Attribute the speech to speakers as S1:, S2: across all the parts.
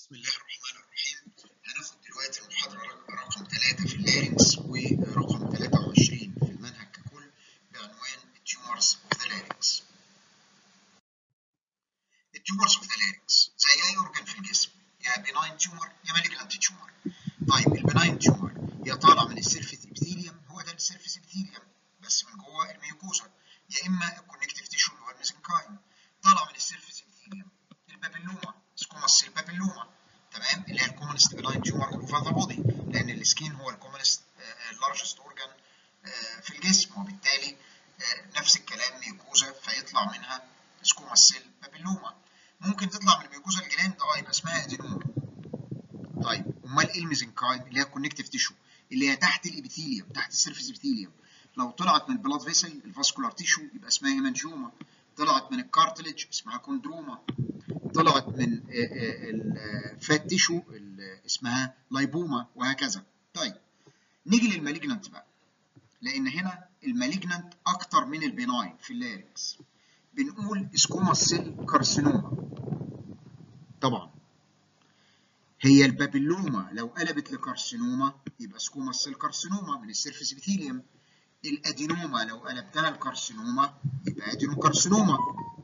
S1: بسم الله الرحمن الرحيم هناخد دلوقتي المحاضرة رقم 3 في اللارynx ورقم 23 في المنهج ككل بعنوان التيومرز اوف ذا لارynx. التيومرز اوف ذا لارynx زي أي أورجان في الجسم يا بناين تيومر يا مالجنانت تيومر. طيب البناين تيومر يا طالع من السيرفيس ابيثيليوم هو ده السيرفيس ابيثيليوم بس من جوه الميوكوزا يا إما الكونكتيف تيشو اللي هو الميزنكايم طالع من السيرفيس ابيثيليوم البابيلوما سكوماس البابيلوما تمام اللي هي الكومنست بناين تيومر اوف ذا بودي لان السكين هو الكومنست اللارجست اورجان في الجسم وبالتالي نفس الكلام ميوكوزا فيطلع منها سكوماس سيل بابيلوما ممكن تطلع من الميوكوزا الجلاند اه يبقى اسمها ادينوما طيب امال ايه الميزنكايم اللي هي الكونكتيف تيشو اللي هي تحت الابيثيليوم تحت السيرفيس ابيثيليوم لو طلعت من البلاد فيسل الفاسكولار تيشو يبقى اسمها هيمانجيوما طلعت من الكارتلج اسمها كوندروما طلعت من الفات تيشو اسمها لايبوما وهكذا طيب نيجي للمالجنانت بقى لان هنا المالجنانت اكتر من البناين في اللاريكس بنقول سكوما سيل كارسينوما طبعا هي البابيلوما لو قلبت لكارسينوما يبقى سكوما سيل كارسينوما من السيرفيس ابيثيليوم الادينوما لو قلبتها لكارسينوما يبقى ادينوكارسينوما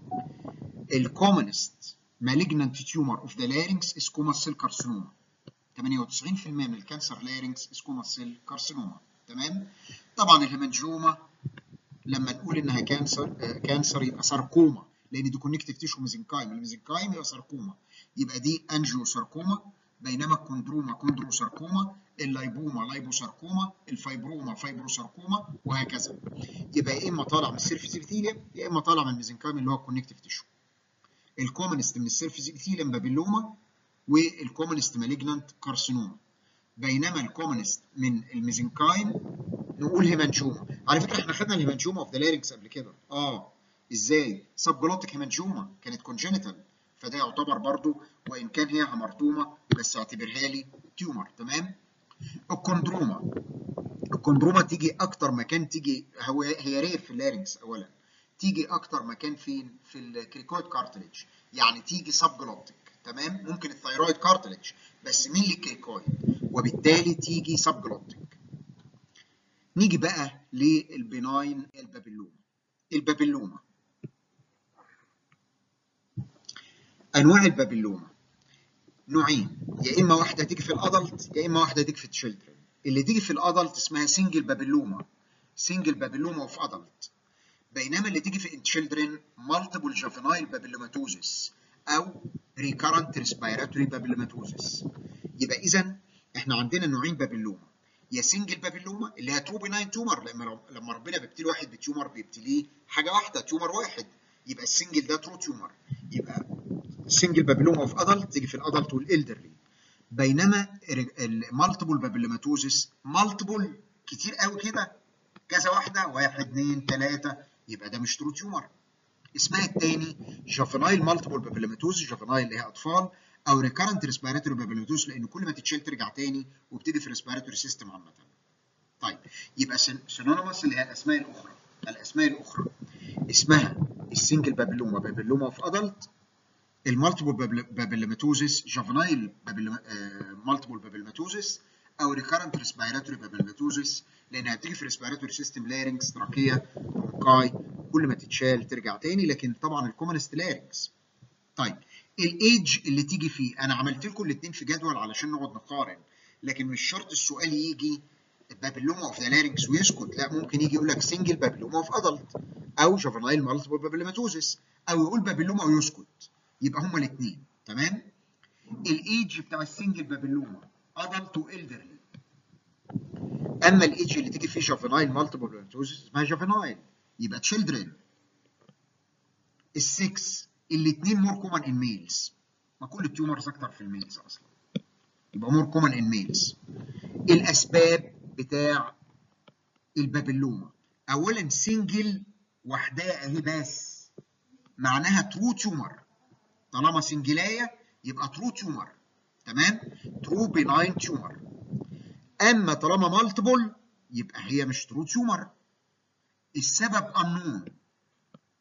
S1: الكومنست malignant tumor of the larynx is squamous cell carcinoma 98% من الكانسر larynx is squamous cell carcinoma تمام طبعا الهيمانجيوما لما نقول انها كانسر كانسر يبقى ساركوما لان دي كونكتيف تيشو ميزنكايم الميزنكايم يبقى ساركوما يبقى دي انجيو ساركوما بينما الكوندروما كوندروساركوما اللايبوما لايبوساركوما الفايبروما فايبروساركوما وهكذا يبقى يا اما طالع من السيرفيس ابيثيليوم يا اما طالع من الميزنكايم اللي هو الكونكتيف تيشو الكومنست من السيرفيس ابيثيليوم بابيلوما والكومنست مالجنانت كارسينوما بينما الكومنست من الميزنكايم نقول هيمانجوما على فكره احنا خدنا الهيمانجوما اوف ذا لارينكس قبل كده اه ازاي سبجلوتيك هيمانجوما كانت كونجينيتال فده يعتبر برضو وان كان هي همرتومه بس اعتبرها لي تيومر تمام الكوندروما الكوندروما تيجي اكتر مكان تيجي هو هي رير في اللارينكس اولا تيجي اكتر مكان فين في الكريكويد كارتلج يعني تيجي سب جلوتيك تمام ممكن الثيرويد كارتلج بس مين الكريكويد وبالتالي تيجي سب جلوتيك نيجي بقى للبناين البابيلوما البابيلوما انواع البابيلوما نوعين يا اما واحده تيجي في الادلت يا اما واحده تيجي في التشيلدرن اللي تيجي في الادلت اسمها سنجل بابيلوما سنجل بابيلوما اوف ادلت بينما اللي تيجي في التشيلدرن مالتيبل جافينايل بابيلوماتوزيس او ريكارنت ريسبيراتوري بابيلوماتوزيس يبقى اذا احنا عندنا نوعين بابيلوما يا سنجل بابيلوما اللي هي ترو بناين تومر لما لما ربنا بيبتلي واحد بتيومر بيبتليه حاجه واحده تيومر واحد يبقى السنجل ده ترو تيومر يبقى السنجل بابيلوما اوف ادلت تيجي في الادلت والالدرلي بينما المالتيبل بابيلوماتوزيس مالتيبل كتير قوي كده كذا واحده واحد اثنين ثلاثه يبقى ده مش ترو تيومر اسمها الثاني جافينايل مالتيبل بابيلوماتوز جافينايل اللي هي اطفال او ريكارنت ريسبيراتوري بابيلوماتوز لان كل ما تتشيل ترجع تاني وبتيجي في الريسبيراتوري سيستم عامه طيب يبقى سينونيموس اللي هي الاسماء الاخرى الاسماء الاخرى اسمها السنجل بابيلوما بابيلوما اوف ادلت المالتيبل بابيلوماتوزيس جافينايل مالتيبل بابيلوماتوزيس او ريكارنت ريسبيراتوري بابيلوماتوزيس لانها بتيجي في الريسبيراتوري سيستم لارنكس تراكيه برونكاي كل ما تتشال ترجع تاني لكن طبعا الكومنست لارنكس طيب الايدج اللي تيجي فيه انا عملت لكم الاثنين في جدول علشان نقعد نقارن لكن مش شرط السؤال يجي بابيلوما اوف ذا لارنكس ويسكت لا ممكن يجي يقول لك سنجل بابيلوما اوف ادلت او جافينايل مالتيبل بابيلوماتوزيس او يقول بابيلوما ويسكت يبقى هما الاثنين تمام الايدج بتاع السنجل بابيلوما ادلت والدرلي اما الايدج اللي تيجي فيه جافينايل مالتيبل بابيلوماتوزيس اسمها جافينايل يبقى تشيلدرن السكس الاثنين مور كومن ان ميلز ما كل التيومرز اكتر في الميلز اصلا يبقى مور كومن ان ميلز الاسباب بتاع البابيلوما اولا سنجل وحدها اهي بس معناها ترو تيومر طالما سنجلايه يبقى ترو تيومر تمام ترو بيناين تيومر اما طالما مالتيبل يبقى هي مش ترو تيومر السبب unknown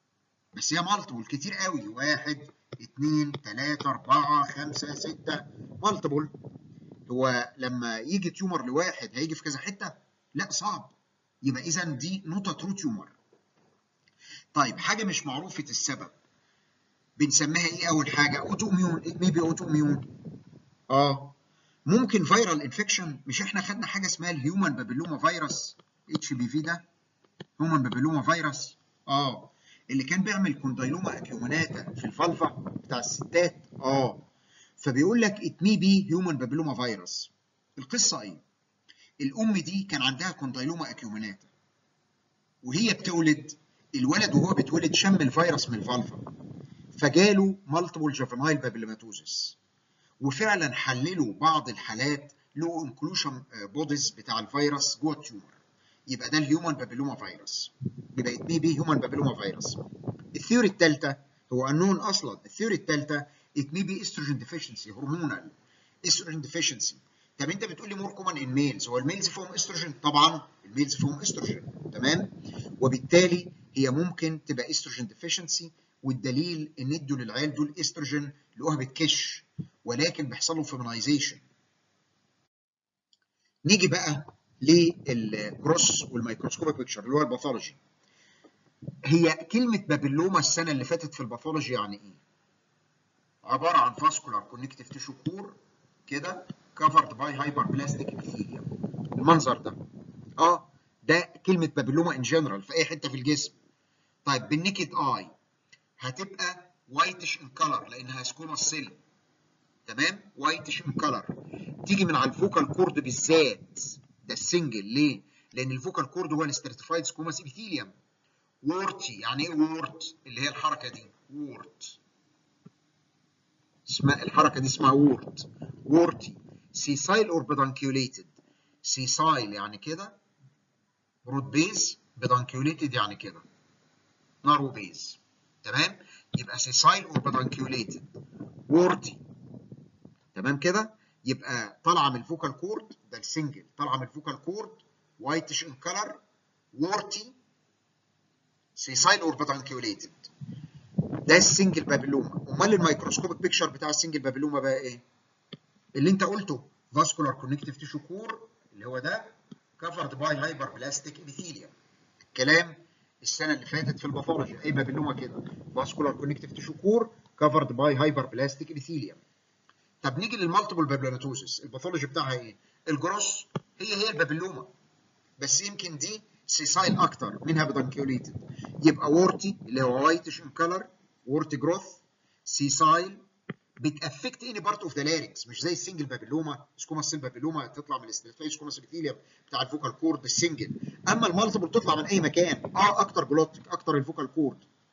S1: بس هي مالتيبل كتير قوي واحد اتنين تلاتة أربعة خمسة ستة مالتيبل هو لما يجي تيومر لواحد هيجي في كذا حته لا صعب يبقى اذا دي نوتة ترو تيومر طيب حاجه مش معروفه السبب بنسميها ايه اول حاجه اوتو اميون ميبي اوتو اميون اه ممكن فيرال انفكشن مش احنا خدنا حاجه اسمها الهيومن بابيلوما فيروس اتش بي في ده هيومن بابيلوما فيروس اه اللي كان بيعمل كوندايلوما اكيومناتا في الفالفا بتاع الستات اه فبيقول لك ات مي بي هيومن بابيلوما فيروس القصه ايه الام دي كان عندها كوندايلوما اكيومناتا وهي بتولد الولد وهو بيتولد شم الفيروس من الفالفا فجاله مالتيبل جافينايل بابيلوماتوزس وفعلا حللوا بعض الحالات له انكلوشن بوديز بتاع الفيروس جوه التيومر يبقى ده الهيومن بابيلوما فيروس يبقى ات مي بي هيومن بابيلوما فيروس الثيوري الثالثه هو انون اصلا الثيوري الثالثه ات مي بي استروجين ديفيشنسي هرمونال استروجين ديفيشنسي طب انت بتقول لي مور كومن ان ميلز هو الميلز فيهم استروجين طبعا الميلز فيهم استروجين تمام وبالتالي هي ممكن تبقى استروجين ديفيشنسي والدليل ان ادوا للعيال دول استروجين لقوها بتكش ولكن بيحصل له فيمينايزيشن نيجي بقى للكروس والميكروسكوبيك بيكتشر اللي هو الباثولوجي هي كلمه بابيلوما السنه اللي فاتت في الباثولوجي يعني ايه عباره عن فاسكولار كونكتيف تيشو كور كده كفرد باي هايبر بلاستيك ابيثيليوم المنظر ده اه ده كلمه بابيلوما ان جنرال في اي حته في الجسم طيب بالنيكد اي هتبقى وايتش ان كلر لانها سكوما سيل تمام وايتش ان كلر تيجي من على الفوكال كورد بالذات ده السنجل ليه لان الفوكال كورد هو الاستراتيفايد سكوماس ابيثيليوم وورتي يعني ايه وورت اللي هي الحركه دي وورت اسمها الحركه دي اسمها وورت وورتي سيسايل اور بدانكيوليتد سيسايل يعني كده برود بيز بدانكيوليتد يعني كده نارو بيز تمام يبقى سيسايل اور بدانكيوليتد وورتي تمام كده يبقى طالعه من الفوكال كورد ده السنجل طالعه من الفوكال كورد وايتش ان كلر وورتي سيسايل اور بدانكيوليتد ده السنجل بابيلوما امال الميكروسكوبيك بيكتشر بتاع السنجل بابيلوما بقى ايه اللي انت قلته فاسكولار كونكتيف تيشو كور اللي هو ده كفرد باي هايبر بلاستيك ابيثيليوم الكلام السنه اللي فاتت في الباثولوجي اي بابيلوما كده فاسكولار كونكتيف تيشو كور كفرد باي هايبر بلاستيك ابيثيليوم طب نيجي للمالتيبل بابيلوماتوزس الباثولوجي بتاعها ايه الجروس هي هي البابيلوما بس يمكن دي سيسايل اكتر منها بدانكيوليتد يبقى وورتي اللي هو وايتش ان كلر وورتي جروث سيسايل بتافكت اني بارت اوف ذا لارينكس مش زي السنجل بابيلوما سكوما سيل بابيلوما تطلع من الاستراتيفاي سكوما سيبيثيليوم بتاع الفوكال كورد السنجل اما المالتيبل تطلع من اي مكان اه اكتر جلوتيك اكتر الفوكال كورد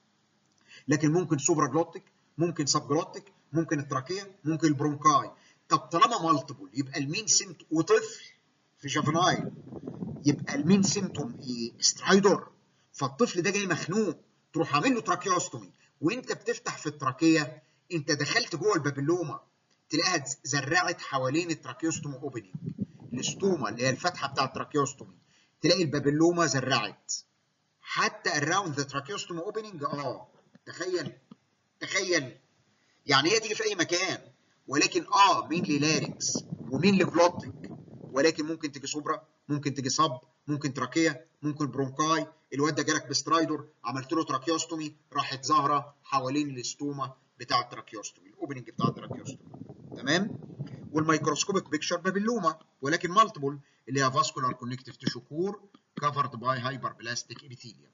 S1: لكن ممكن سوبرا جلوتيك ممكن سب جلوتيك ممكن التراكيه ممكن البرونكاي طب طالما مالتيبل يبقى المين سيمت وطفل في جافنايل يبقى المين سيمتوم ايه سترايدر فالطفل ده جاي مخنوق تروح عامل له تراكيوستومي وانت بتفتح في التراكيه انت دخلت جوه البابيلوما تلاقيها زرعت حوالين التراكيوستومي اوبننج الاستوما اللي هي الفتحه بتاع التراكيوستومي تلاقي البابيلوما زرعت حتى اراوند ذا تراكيوستومي اوبننج اه تخيل تخيل يعني هي تيجي في اي مكان ولكن اه مين للارينكس ومين لجلوتيك ولكن ممكن تيجي سوبرا ممكن تيجي صب ممكن تراكيه ممكن برونكاي الواد ده جالك بسترايدر عملت له تراكيوستومي راحت ظاهره حوالين الاستوما بتاع التراكيوستومي الاوبننج بتاع التراكيوستومي تمام والميكروسكوبيك بيكشر بابيلوما ولكن مالتيبل اللي هي فاسكولار كونكتيف تيشو كور كفرد باي هايبر بلاستيك ابيثيليوم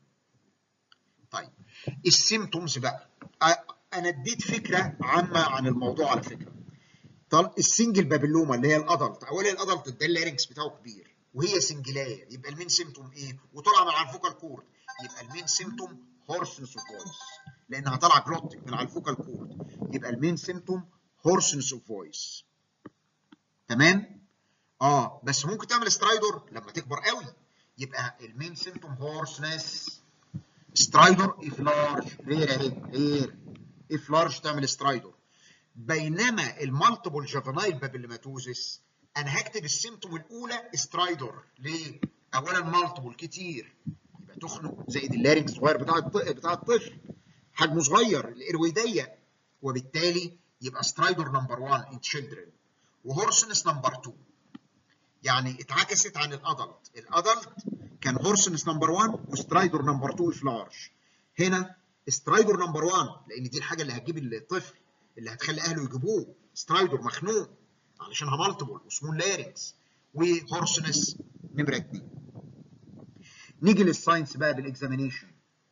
S1: طيب السيمتومز بقى انا اديت فكره عامه عن الموضوع على فكره طب السنجل بابيلوما اللي هي الادلت اولا الادلت ده اللارنكس بتاعه كبير وهي سنجلايه يبقى المين سيمتوم ايه وطالعه من على الفوكال كورد يبقى المين سيمتوم هورسنس اوف فويس لانها طالعه جلوتيك من على الفوكال كورد يبقى المين سيمتوم هورسنس اوف فويس تمام اه بس ممكن تعمل سترايدر لما تكبر قوي يبقى المين سيمتوم هورسنس سترايدر اف لارج غير اهي غير اف لارج تعمل سترايدر بينما المالتيبل جافينايل بابيلوماتوزس انا هكتب السيمتوم الاولى سترايدر ليه؟ اولا مالتيبل كتير يبقى تخنق زائد اللارنكس صغير بتاع بتاع الطفل حجمه صغير الايروي ضيق وبالتالي يبقى سترايدر نمبر 1 ان تشيلدرن وهورسنس نمبر 2 يعني اتعكست عن الادلت الادلت كان هورسنس نمبر 1 وسترايدور نمبر 2 في لارج هنا سترايدور نمبر 1 لان دي الحاجه اللي هتجيب الطفل اللي هتخلي اهله يجيبوه سترايدور مخنوق علشانها مالتيبل وسمول لارينكس وهورسنس نمره 2 نيجي للساينس بقى بالاكزامينيشن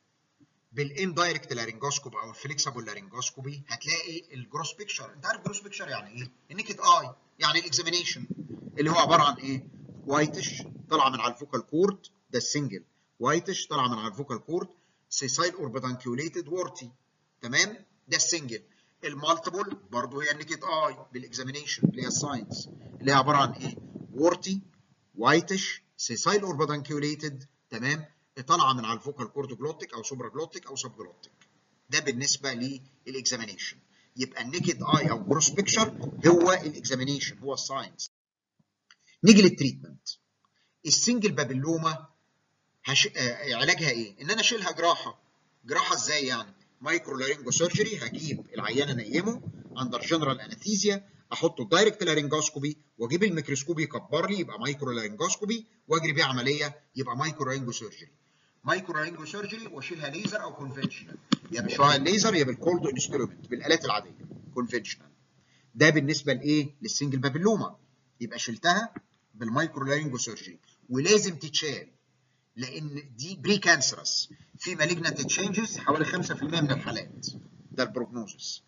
S1: بالاندايركت لارنجوسكوب او الفليكسبل لارنجوسكوبي هتلاقي الجروس بيكتشر انت عارف جروس بيكتشر يعني ايه؟ النيكد اي يعني الاكزامينيشن اللي هو عباره عن ايه؟ وايتش طالعه من على الفوكال كورد ده السنجل وايتش طالعه من على الفوكال كورد سيسايل اوربيدانكيوليتد وورتي تمام؟ ده السنجل المالتيبل برضه هي النيكد اي بالاكزامينيشن اللي هي الساينس اللي هي عباره عن ايه؟ وورتي وايتش سيسايل اوربيدانكيوليتد تمام؟ طالعه من على الفوكال كورد جلوتيك او سوبرا جلوتيك او سب جلوتيك ده بالنسبه للاكزامينيشن يبقى النيكد اي او جروس بيكتشر هو الاكزامينيشن هو الساينس نيجي للتريتمنت السنجل بابلوما هش... آه علاجها ايه ان انا اشيلها جراحه جراحه ازاي يعني مايكرو لارينجو سيرجري هجيب العيان انيمه اندر جنرال انستيزيا احطه دايركت لارينجوسكوبي واجيب الميكروسكوبي يكبر لي يبقى مايكرو لارينجوسكوبي واجري بيه عمليه يبقى مايكرو لارينجو سيرجري مايكرو لارينجو سيرجري واشيلها ليزر او كونفنشنال يا بشعاع الليزر يا بالكولد انسترومنت بالالات العاديه كونفنشنال ده بالنسبه لايه للسنجل بابلوما يبقى شلتها بالمايكرو لارينجو سيرجري ولازم تتشال لان دي بري كانسرس في مالجنت تشينجز حوالي 5% من الحالات ده البروجنوزس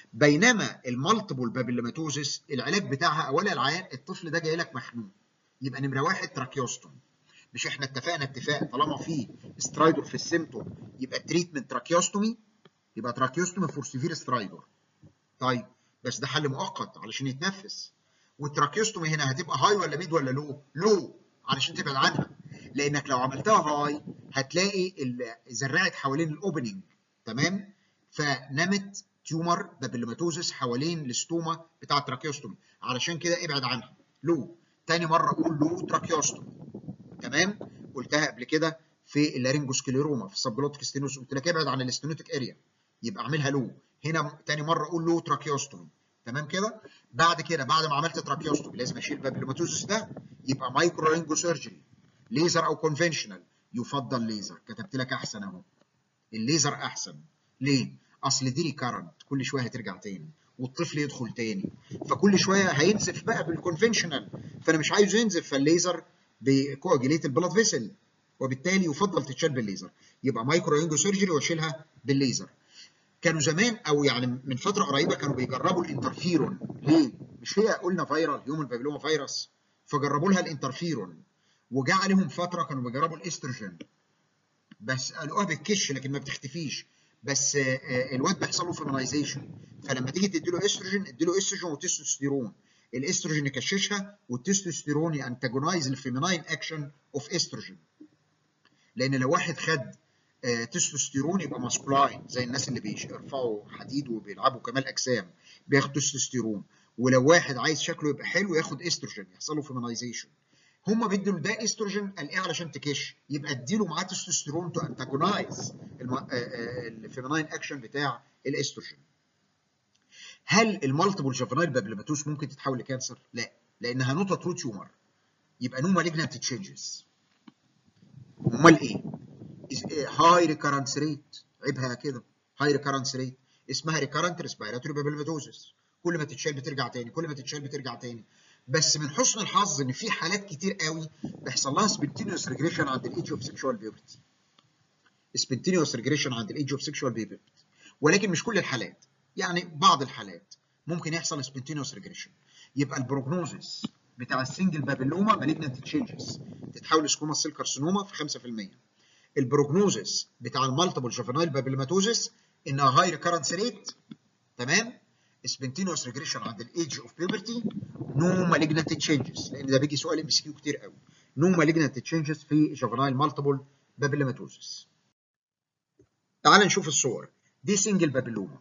S1: بينما المالتيبل بابلوماتوزس العلاج بتاعها اولا العيان الطفل ده جاي لك مخنوق يبقى نمره واحد تراكيوستوم مش احنا اتفقنا اتفاق طالما في سترايدور في السيمتوم يبقى التريتمنت تراكيوستومي يبقى تراكيوستومي فور سيفير سترايدور طيب بس ده حل مؤقت علشان يتنفس والتراكيوستومي هنا هتبقى هاي ولا ميد ولا لو؟ لو علشان تبعد عنها لانك لو عملتها هاي هتلاقي زرعت حوالين الاوبننج تمام؟ فنمت تيومر بابلوماتوزس حوالين الاستوما بتاع التراكيوستومي علشان كده ابعد عنها لو تاني مره اقول لو تراكيوستومي تمام قلتها قبل كده في اللارينجوسكليروما في السبجلوتيك ستينوس قلت لك ابعد عن الاستينوتيك اريا يبقى اعملها لو هنا تاني مره اقول له تراكيوستومي تمام كده بعد كده بعد ما عملت تراكيوستومي لازم اشيل بابلوماتوزس ده يبقى مايكرو لارينجو سيرجري ليزر او كونفنشنال يفضل ليزر كتبت لك احسن اهو الليزر احسن ليه اصل دي ريكارنت كل شويه هترجع تاني والطفل يدخل تاني فكل شويه هينزف بقى بالكونفنشنال فانا مش عايزه ينزف فالليزر بكواجيليت البلاد فيسل وبالتالي يفضل تتشال بالليزر يبقى مايكرو لارينجو سيرجري واشيلها بالليزر كانوا زمان او يعني من فتره قريبه كانوا بيجربوا الانترفيرون ليه؟ مش هي قلنا فيرال هيومن بابيلوما فيروس فجربوا لها الانترفيرون وجا عليهم فتره كانوا بيجربوا الاستروجين بس قالوها بتكش لكن ما بتختفيش بس الواد بيحصل له فيمينايزيشن فلما تيجي تدي له استروجين ادي له استروجين وتستوستيرون الاستروجين يكششها والتستوستيرون يانتاجونايز الفيميناين اكشن اوف استروجين لان لو واحد خد آه تستوستيرون يبقى ماسكولاين زي الناس اللي بيرفعوا حديد وبيلعبوا كمال اجسام بياخد تستوستيرون ولو واحد عايز شكله يبقى حلو ياخد استروجين يحصل له فيمينايزيشن هم بيدوا ده استروجين قال ايه علشان تكش يبقى اديله معاه تستوستيرون تو انتاجونايز الفيميناين اكشن بتاع الاستروجين هل المالتيبل جافينايل بابلوماتوس ممكن تتحول لكانسر؟ لا لانها نوتا ترو تيومر يبقى نو مالجنت تشينجز امال ايه؟ هاي ريكارنس ريت عيبها كده هاي ريكارنس ريت اسمها ريكارنت ريسبيراتوري بابلوماتوزس كل ما تتشال بترجع تاني كل ما تتشال بترجع تاني بس من حسن الحظ ان في حالات كتير قوي بيحصل لها سبنتينيوس ريجريشن عند الايدج اوف سيكشوال بيوبرتي سبنتينيوس ريجريشن عند الايدج اوف سيكشوال بيوبرتي ولكن مش كل الحالات يعني بعض الحالات ممكن يحصل سبنتينيوس ريجريشن يبقى البروجنوزس بتاع السنجل بابلوما مالجنت تشينجز تتحول لسكوما سيل كارسينوما في 5% البروجنوزس بتاع المالتيبل جوفينايل بابلوماتوزس انها هاي ريكارنس ريت تمام سبنتينوس ريجريشن عند الايدج اوف بيوبرتي نو مالجنت تشينجز لان ده بيجي سؤال ام سي كيو كتير قوي نو مالجنت تشينجز في جوفينايل مالتيبل بابلوماتوزس تعال نشوف الصور دي سنجل بابلوما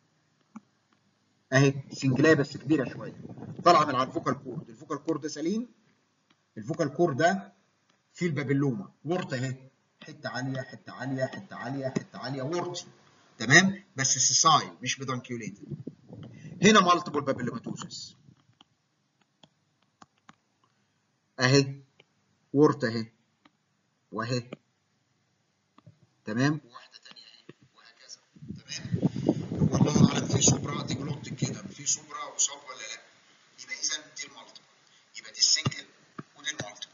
S1: اهي سنجلايه بس كبيره شويه طالعه من على الفوكال كورد الفوكال كورد سليم الفوكال كورد ده فيه البابلوما ورطه اهي حته عاليه حته عاليه حته عاليه حته عاليه ورطي تمام بس سيسايل مش بدانكيوليتد هنا مالتيبل بابلوماتوزس اهي وورت اهي واهي تمام واحده ثانيه اهي وهكذا تمام والله اعلم في سوبرا دي جلوتك كده في سوبرا وصاب ولا لا يبقى اذا دي المالتيبل يبقى دي السنجل ودي المالتيبل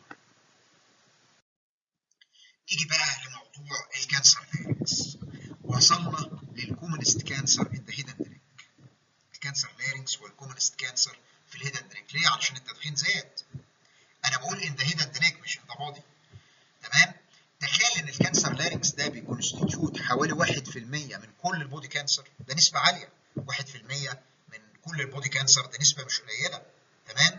S1: نيجي بقى لموضوع الكانسر لارينكس وصلنا للكومنست كانسر ان ذا هيدن درينك الكانسر لارينكس هو الكومنست كانسر في الهيدن درينك ليه علشان التدخين زاد انا بقول ان ذا هيدن درينك مش ان ذا بودي تمام تخيل ان الكانسر لارينكس ده بيكونستيتيوت حوالي 1% من كل البودي كانسر ده نسبه عاليه 1% من كل البودي كانسر ده نسبه مش قليله تمام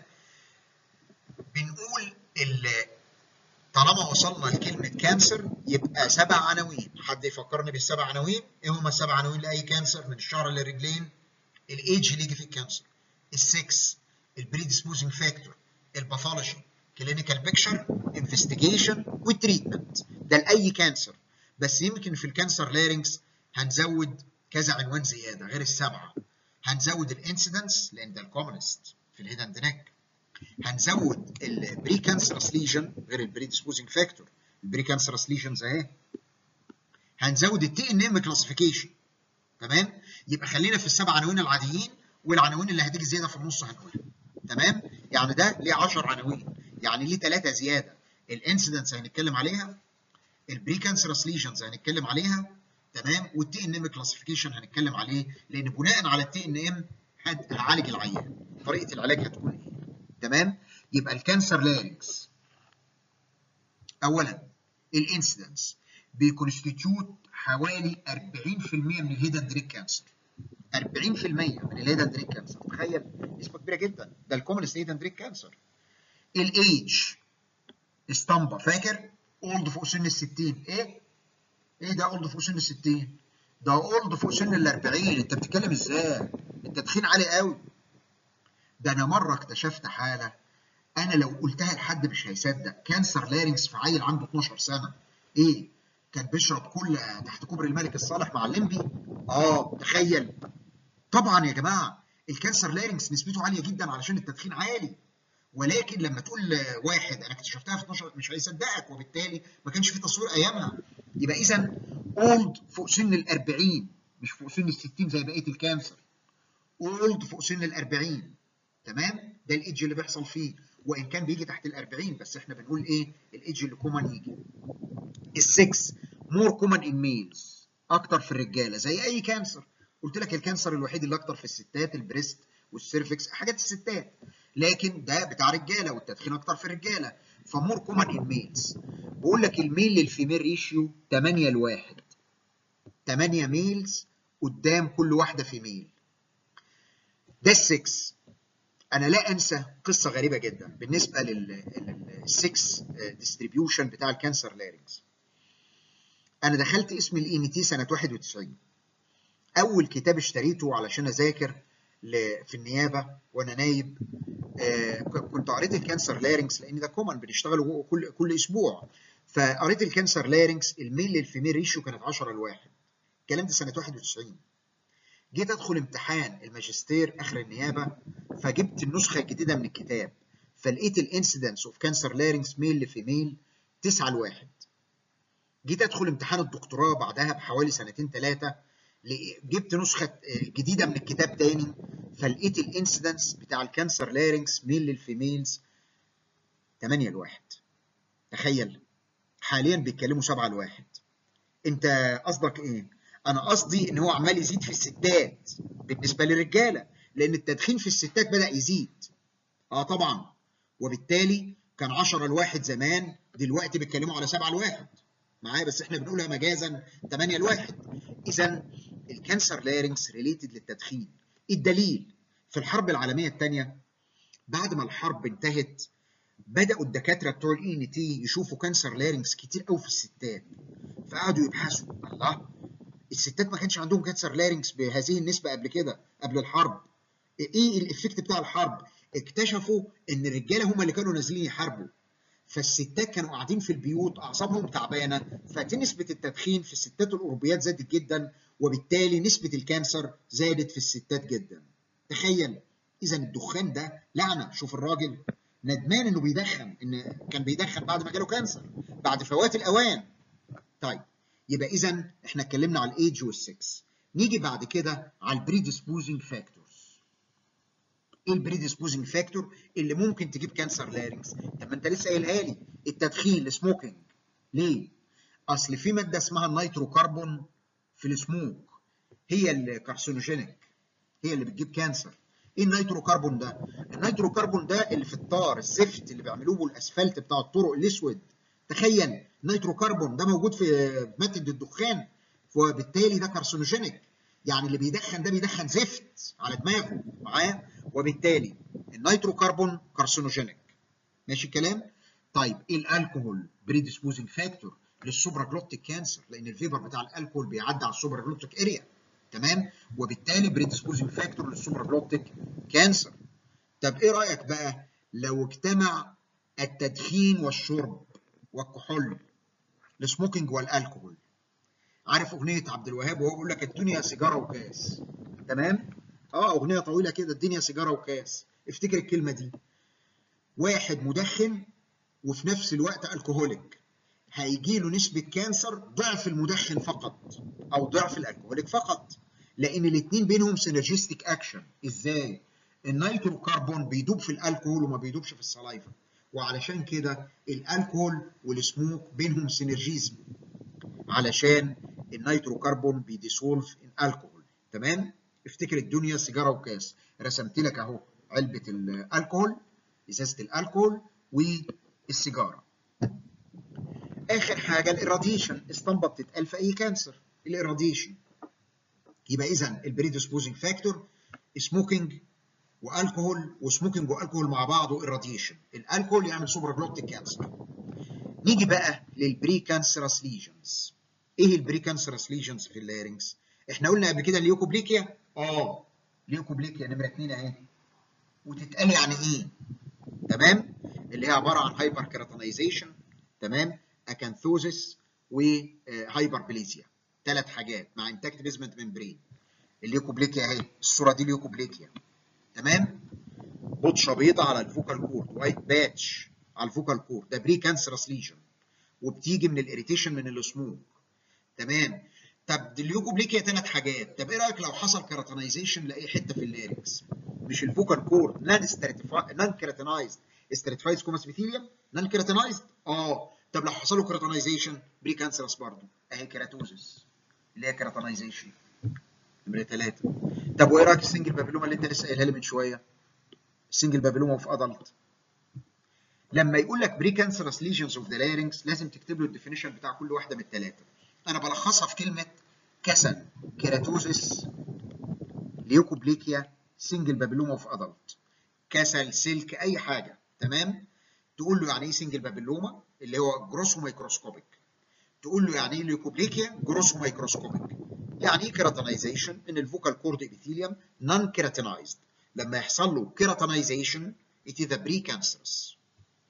S1: بنقول طالما وصلنا لكلمة كانسر يبقى سبع عناوين، حد يفكرني بالسبع عناوين؟ إيه هما السبع عناوين لأي كانسر من الشعر للرجلين؟ الإيدج اللي يجي في الكانسر، السكس، البريدسبوزنج فاكتور، الباثولوجي، كلينيكال بيكشر، انفستيجيشن والتريتمنت، ده لأي كانسر، بس يمكن في الكانسر لارينكس هنزود كذا عنوان زيادة غير السبعة. هنزود الانسيدنس لأن ده الكومنست في الهيدن نيك. هنزود البري كانسرس ليجن غير البري ديسبوزنج فاكتور البري كانسرس ليجنز اهي هنزود التي ان ام كلاسيفيكيشن تمام يبقى خلينا في السبع عناوين العاديين والعناوين اللي هتيجي زياده في النص هنقولها تمام يعني ده ليه 10 عناوين يعني ليه ثلاثه زياده الانسيدنس هنتكلم عليها البري كانسرس ليجنز هنتكلم عليها تمام والتي ان ام كلاسيفيكيشن هنتكلم عليه لان بناء على التي ان ام هنعالج العيان طريقه العلاج هتكون ايه تمام يبقى الكانسر لارينكس اولا الانسيدنس بيكونستيتيوت حوالي 40% من الهيدن دريك كانسر 40% من الهيدن دريك كانسر تخيل نسبه كبيره جدا ده الكومنست هيدن دريك كانسر الايدج اسطمبه فاكر اولد فوق سن ال 60 ايه ايه ده اولد فوق سن ال 60 ده اولد فوق سن ال 40 انت بتتكلم ازاي انت تخين عالي قوي ده انا مره اكتشفت حاله انا لو قلتها لحد مش هيصدق كانسر لارينكس في عيل عنده 12 سنه ايه كان بيشرب كل تحت كوبري الملك الصالح مع الليمبي اه تخيل طبعا يا جماعه الكانسر لارينكس نسبته عاليه جدا علشان التدخين عالي ولكن لما تقول واحد انا اكتشفتها في 12 مش هيصدقك وبالتالي ما كانش في تصوير ايامها يبقى اذا اولد فوق سن ال 40 مش فوق سن ال 60 زي بقيه الكانسر اولد فوق سن ال 40 تمام ده الايدج اللي بيحصل فيه وان كان بيجي تحت ال 40 بس احنا بنقول ايه الايدج اللي كومن يجي السكس مور كومن ان ميلز اكتر في الرجاله زي اي كانسر قلت لك الكانسر الوحيد اللي اكتر في الستات البريست والسيرفكس حاجات الستات لكن ده بتاع رجاله والتدخين اكتر في الرجاله فمور كومن ان ميلز بقول لك الميل للفيميل ريشيو 8 لواحد 8 ميلز قدام كل واحده فيميل ده السكس انا لا انسى قصه غريبه جدا بالنسبه للسكس ديستريبيوشن بتاع الكانسر لارينكس انا دخلت اسم الاي ان تي سنه 91 اول كتاب اشتريته علشان اذاكر في النيابه وانا نايب كنت قريت الكانسر لارينكس لان ده كومن بنشتغله كل كل اسبوع فقريت الكانسر لارينكس الميل للفيميل ريشيو كانت 10 لواحد الكلام ده سنه 91 جيت ادخل امتحان الماجستير اخر النيابه فجبت النسخه الجديده من الكتاب فلقيت الانسيدنس اوف كانسر لارينكس ميل لفيميل 9 لواحد جيت ادخل امتحان الدكتوراه بعدها بحوالي سنتين ثلاثه جبت نسخه جديده من الكتاب تاني فلقيت الانسيدنس بتاع الكانسر لارينكس ميل للفيميلز 8 لواحد تخيل حاليا بيتكلموا 7 لواحد انت قصدك ايه؟ انا قصدي ان هو عمال يزيد في الستات بالنسبه للرجاله لان التدخين في الستات بدا يزيد اه طبعا وبالتالي كان 10 لواحد زمان دلوقتي بيتكلموا على 7 لواحد معايا بس احنا بنقولها مجازا 8 لواحد اذا الكانسر لارينكس ريليتد للتدخين الدليل في الحرب العالميه الثانيه بعد ما الحرب انتهت بداوا الدكاتره بتوع الاي ان تي يشوفوا كانسر لارينكس كتير قوي في الستات فقعدوا يبحثوا الله الستات ما كانش عندهم كانسر لارينكس بهذه النسبه قبل كده قبل الحرب ايه الايفكت بتاع الحرب اكتشفوا ان الرجاله هم اللي كانوا نازلين يحاربوا فالستات كانوا قاعدين في البيوت اعصابهم تعبانه فنسبه التدخين في الستات الاوروبيات زادت جدا وبالتالي نسبه الكانسر زادت في الستات جدا تخيل اذا الدخان ده لعنه شوف الراجل ندمان انه بيدخن ان كان بيدخن بعد ما جاله كانسر بعد فوات الاوان طيب يبقى اذا احنا اتكلمنا على الايدج والسكس نيجي بعد كده على البريدisposing فاكتورز ايه البريدisposing فاكتور اللي ممكن تجيب كانسر لارنكس طب ما انت لسه قايلها لي التدخين السموكينج ليه اصل في ماده اسمها النيتروكربون في السموك هي الكارسينوجينيك هي اللي بتجيب كانسر ايه النيتروكربون ده النيتروكربون ده اللي في الطار الزفت اللي بيعملوه بالاسفلت بتاع الطرق الاسود تخيل نيتروكربون ده موجود في ماده الدخان وبالتالي ده كارسينوجينيك يعني اللي بيدخن ده بيدخن زفت على دماغه معاه وبالتالي النيتروكربون كارسينوجينيك ماشي الكلام طيب ايه الالكوهول بريديسبوزنج فاكتور للسوبراجلوتيك كانسر لان الفيبر بتاع الالكوهول بيعدي على السوبراجلوتيك اريا تمام وبالتالي بريديسبوزنج فاكتور للسوبراجلوتيك كانسر طب ايه رايك بقى لو اجتمع التدخين والشرب والكحول السموكينج والالكوهول عارف اغنيه عبد الوهاب وهو بيقول لك الدنيا سيجاره وكاس تمام اه اغنيه طويله كده الدنيا سيجاره وكاس افتكر الكلمه دي واحد مدخن وفي نفس الوقت الكهوليك هيجي له نسبه كانسر ضعف المدخن فقط او ضعف الالكهوليك فقط لان الاثنين بينهم سينرجيستيك اكشن ازاي النيتروكربون بيدوب في الالكهول وما بيدوبش في السلايفا وعلشان كده الالكهول والسموك بينهم سينرجيزم علشان النيتروكربون بيديسولف ان الكحول تمام افتكر الدنيا سيجاره وكاس رسمت لك اهو علبه الالكحول ازازه الالكحول والسيجاره اخر حاجه الاراديشن اسطمبه بتتقال في اي كانسر الاراديشن يبقى اذا البريديسبوزنج فاكتور سموكينج والكحول وسموكينج والكحول مع بعض والراديشن الالكحول يعمل سوبر جلوتيك كانسر نيجي بقى للبري كانسرس ليجنز ايه البري كانسرس ليجنز في اللارنكس احنا قلنا قبل كده الليوكوبليكيا اه ليوكوبليكيا نمره 2 اهي وتتقال يعني ايه تمام اللي هي عباره عن هايبر كيراتينايزيشن تمام اكانثوزس وهايبربليزيا ثلاث حاجات مع انتاكت بيزمنت ممبرين الليوكوبليكيا اهي الصوره دي ليوكوبليكيا تمام بطشه بيضه على الفوكال كورد وايت باتش على الفوكال كورد ده بري كانسرس ليجن وبتيجي من الاريتيشن من السموك تمام طب الليوكوبليكيا ثلاث حاجات طب ايه رايك لو حصل كيراتينايزيشن لاي حته في اللارنكس مش الفوكال كورد نان نان كيراتينايزد استراتيفايز كوماس ابيثيليوم نان كيراتينايزد اه طب لو حصل له كيراتينايزيشن بري كانسرس برضه اهي كيراتوزس اللي هي كيراتينايزيشن نمره ثلاثه طب وايه رايك السنجل بابيلوما اللي انت لسه قايلها لي من شويه السنجل بابيلوما في ادلت لما يقول لك بري كانسرس ليجنز اوف ذا لارنكس لازم تكتب له الديفينيشن بتاع كل واحده من الثلاثه انا بلخصها في كلمه كسل كيراتوزس ليوكوبليكيا سنجل بابيلوما اوف ادلت كسل سلك اي حاجه تمام تقول له يعني ايه سنجل بابيلوما اللي هو جروسو مايكروسكوبيك تقول له يعني ايه ليوكوبليكيا جروسو مايكروسكوبيك يعني ايه كيراتينايزيشن ان الفوكال كورد ابيثيليوم نون كيراتينايزد لما يحصل له كيراتينايزيشن it is a precancerous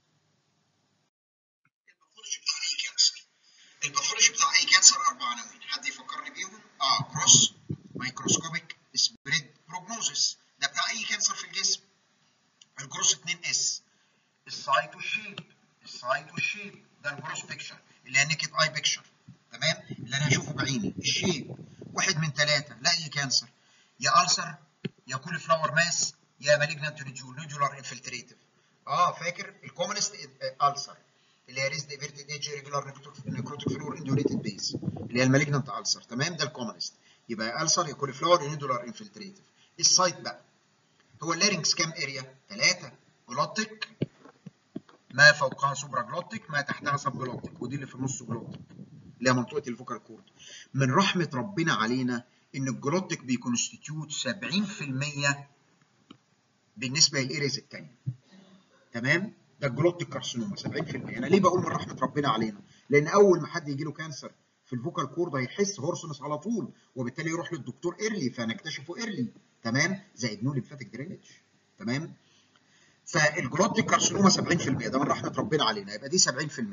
S1: الباثولوجي بتاع اي كانسر اربع عناوين حد يفكرني بيهم اه كروس مايكروسكوبيك سبريد بروجنوزس ده بتاع اي كانسر في الجسم الجروس 2 اس السايت والشيب السايت والشيب ده الجروس بيكشر اللي هي نيكد اي بيكشر تمام اللي انا هشوفه بعيني الشيب واحد من ثلاثه لا اي كانسر يا ألسر يا كولي فلاور ماس يا مالجنانت نودولار انفلتريتيف اه فاكر الكومنست ألسر اللي هي ريزد ايفيرتد ايج ريجولار نيكروتيك فلور اندوريتد بيز اللي هي المالجنانت ألسر تمام ده الكومنست يبقى يا ألسر يا كولي فلاور يا نودولار انفلتريتيف السايت بقى هو اللارنكس كام اريا؟ ثلاثه جلوتيك ما فوقها سوبرا جلوتيك ما تحتها سب جلوتيك ودي اللي في النص جلوتيك اللي هي منطقه الفوكال كورد من رحمه ربنا علينا ان الجلوتيك بيكونستيتيوت 70% بالنسبه للاريز الثانيه تمام ده الجلوتيك كارسينوما 70% انا ليه بقول من رحمه ربنا علينا لان اول ما حد يجي له كانسر في الفوكال كورد هيحس هورسونس على طول وبالتالي يروح للدكتور ايرلي فنكتشفه ايرلي تمام زائد نو ليمفاتيك درينج تمام فالجلوتيك كارسينوما 70% ده من رحمه ربنا علينا يبقى دي 70%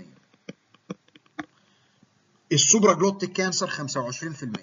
S1: السوبرا جلوتيك كانسر 25%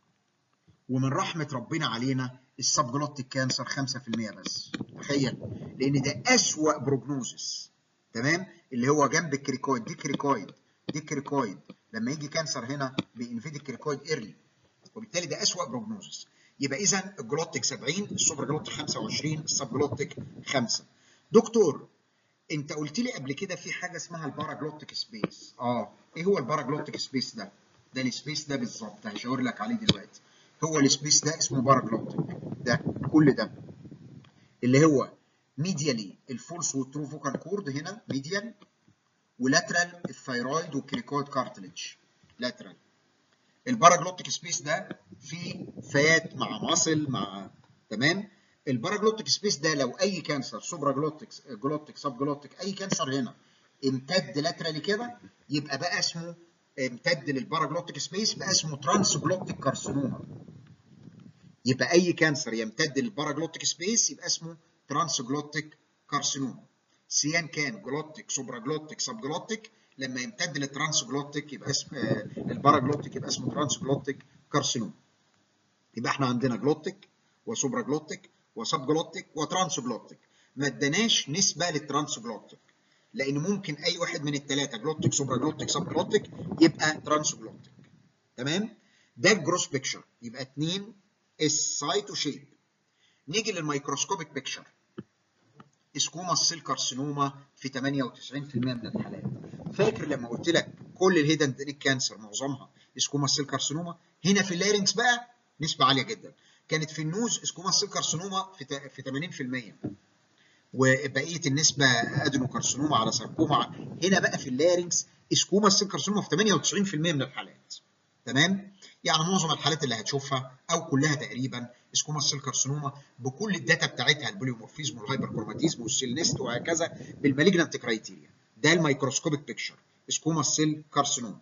S1: ومن رحمه ربنا علينا السب جلوتيك كانسر 5% بس تخيل لان ده اسوأ بروجنوزس تمام اللي هو جنب الكريكويد دي كريكويد دي كريكويد لما يجي كانسر هنا بينفيد الكريكويد ايرلي وبالتالي ده اسوأ بروجنوزس يبقى اذا الجلوتيك 70 السوبر جلوتيك 25 السب جلوتيك 5 دكتور انت قلت لي قبل كده في حاجه اسمها الباراجلوتيك سبيس اه ايه هو الباراجلوتيك سبيس ده ده السبيس ده بالظبط هشاور لك عليه دلوقتي هو السبيس ده اسمه باراجلوتيك ده كل ده اللي هو ميديالي الفولس والترو فوكال كورد هنا ميديال ولاترال الثايرويد والكريكويد كارتلج لاترال الباراجلوتيك سبيس ده فيه فات مع ماسل مع تمام الباراجلوتيك سبيس ده لو اي كانسر سوبرا جلوتيك جلوتيك سب جلوتيك اي كانسر هنا امتد لاترالي كده يبقى بقى اسمه امتد للباراجلوتيك سبيس بقى اسمه ترانس جلوتيك كارسينوما يبقى اي كانسر يمتد للباراجلوتيك سبيس يبقى اسمه ترانس جلوتيك كارسينوما سيان كان جلوتيك سوبرا جلوتيك سب جلوتيك لما يمتد للترانس جلوتيك يبقى اسم آه الباراجلوتيك يبقى اسمه ترانس جلوتيك كارسينوما يبقى احنا عندنا جلوتيك وسوبرا جلوتيك وسب جلوتيك وترانس جلوتيك ما اداناش نسبه للترانس جلوتيك لان ممكن اي واحد من الثلاثه جلوتيك سوبرا جلوتيك سب جلوتيك يبقى ترانس جلوتيك تمام ده الجروس بيكتشر يبقى 2 السايت وشيب نيجي للميكروسكوبيك بيكتشر اسكوما سيل كارسينوما في 98% من الحالات فاكر لما قلت لك كل الهيدن نيك كانسر معظمها اسكوما سيل كارسينوما هنا في اللارنكس بقى نسبه عاليه جدا كانت في النوز اسكوما سيل كارسينوما في في 80% وبقيه النسبه ادينوكارسينوما على ساركوما هنا بقى في اللارنكس اسكوما سيل كارسينوما في 98% من الحالات تمام يعني معظم الحالات اللي هتشوفها او كلها تقريبا اسكوما سيل كارسينوما بكل الداتا بتاعتها البوليومورفيزم والهايبركروماتيزم والسيلنست وهكذا بالمالجنانت كرايتيريا ده الميكروسكوبيك بيكتشر اسكوما سيل كارسينوما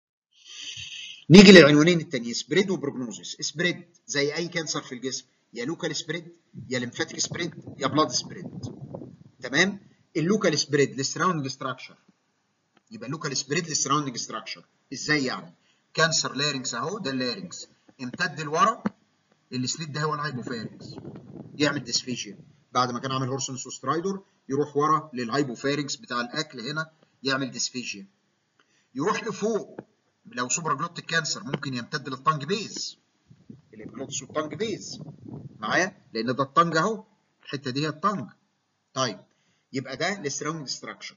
S1: نيجي للعنوانين التانيين سبريد وبروجنوزيس سبريد زي اي كانسر في الجسم يا لوكال سبريد يا ليمفاتيك سبريد يا بلاد سبريد تمام اللوكال سبريد للسراوندنج ستراكشر يبقى اللوكال سبريد للسراوندنج ستراكشر ازاي يعني كانسر لارنكس اهو ده اللارنكس امتد لورا السليت ده هو الهايبوفارنكس يعمل ديسفيجيا بعد ما كان عامل هورسونس وسترايدور يروح ورا للهايبوفارنكس بتاع الاكل هنا يعمل ديسفيجيا يروح لفوق لو سوبر جلوتيك كانسر ممكن يمتد للطنج بيز الابلوتس والطنج بيز معايا لان ده الطنج اهو الحته دي هي الطنج طيب يبقى ده السراوند ستراكشر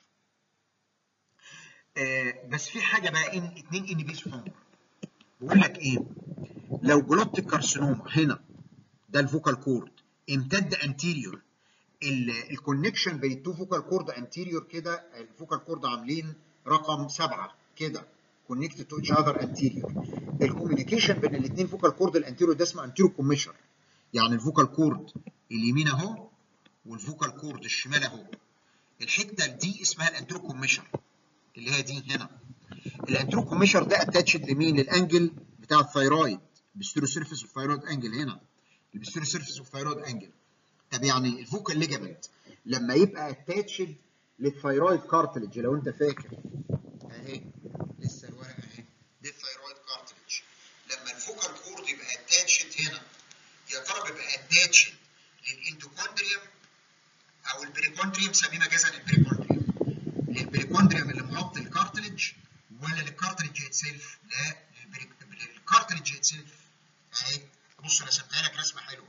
S1: آه بس في حاجه بقى ان اتنين ان بيز عمر بقول لك ايه لو جلوتيك كارسينوما هنا ده الفوكال كورد امتد انتيريور الكونكشن بين التو فوكال كورد انتيريور كده الفوكال كورد عاملين رقم سبعه كده كونكتد تو اتش اذر انتيريور الكوميونيكيشن بين الاثنين فوكال كورد الانتيريور ده اسمه انتيريور كوميشر يعني الفوكال كورد اليمين اهو والفوكال كورد الشمال اهو الحته دي اسمها الانتيريور كوميشر اللي هي دي هنا الانتيريور كوميشر ده اتاتشد لمين للانجل بتاع الثايرويد البستيرو سيرفيس والثايرويد انجل هنا البستيرو سيرفيس والثايرويد انجل طب يعني الفوكال ليجامنت لما يبقى اتاتشد للثايرويد كارتلج لو انت فاكر اهي لسه الورقه اهي دي الثايرويد كارتلج لما الفوكال كورد يبقى اتاتشد هنا يا ترى بيبقى اتاتشد للاندوكوندريوم او البريكوندريوم سميه مجازا البريكوندريوم للبريكوندريوم اللي مغطي الكارتلج ولا للكارتلج اتسيلف؟ لا للكارتلج اتسيلف اهي بص رسمتها لك رسمه حلوه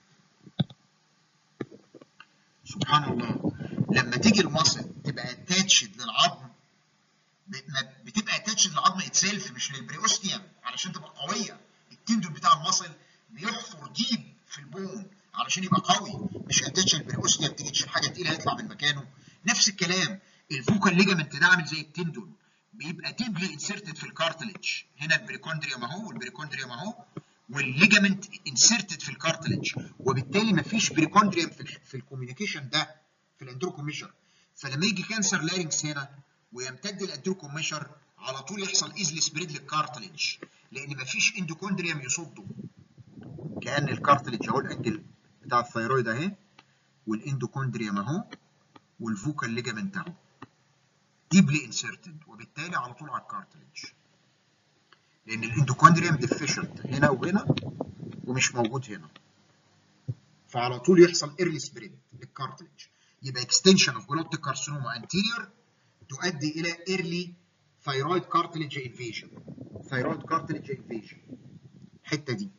S1: سبحان الله لما تيجي المصل تبقى اتاتشد للعظم بتبقى اتاتشد للعظم اتسيلف مش للبريوستيوم علشان تبقى قويه التندون بتاع المصل بيحفر ديب في البون علشان يبقى قوي مش اتاتش للبريوستيوم تيجي تشيل حاجه تقيله يطلع من مكانه نفس الكلام الفوكال ليجامنت ده عامل زي التندون بيبقى ديبلي انسرتد في الكارتلج هنا البريكوندريوم اهو والبريكوندريوم اهو والليجامنت انسرتد في الكارتلج وبالتالي مفيش بريكوندريوم في, في الكوميونيكيشن ده في الاندروكوميشر فلما يجي كانسر لارنكس هنا ويمتد الاندروكوميشر على طول يحصل ايزلي سبريد للكارتلج لان مفيش اندوكوندريوم يصده كان الكارتلج اهو الانجل بتاع الثيرويد اهي والاندوكوندريوم اهو والفوكال ليجامنت اهو ديبلي انسرتد وبالتالي على طول على الكارتلج لان الاندوكوندريوم ديفيشنت هنا وهنا ومش موجود هنا فعلى طول يحصل ايرلي سبريد للكارتلج يبقى extension of glottic carcinoma anterior تؤدي الى early thyroid cartilage invasion thyroid cartilage invasion الحته دي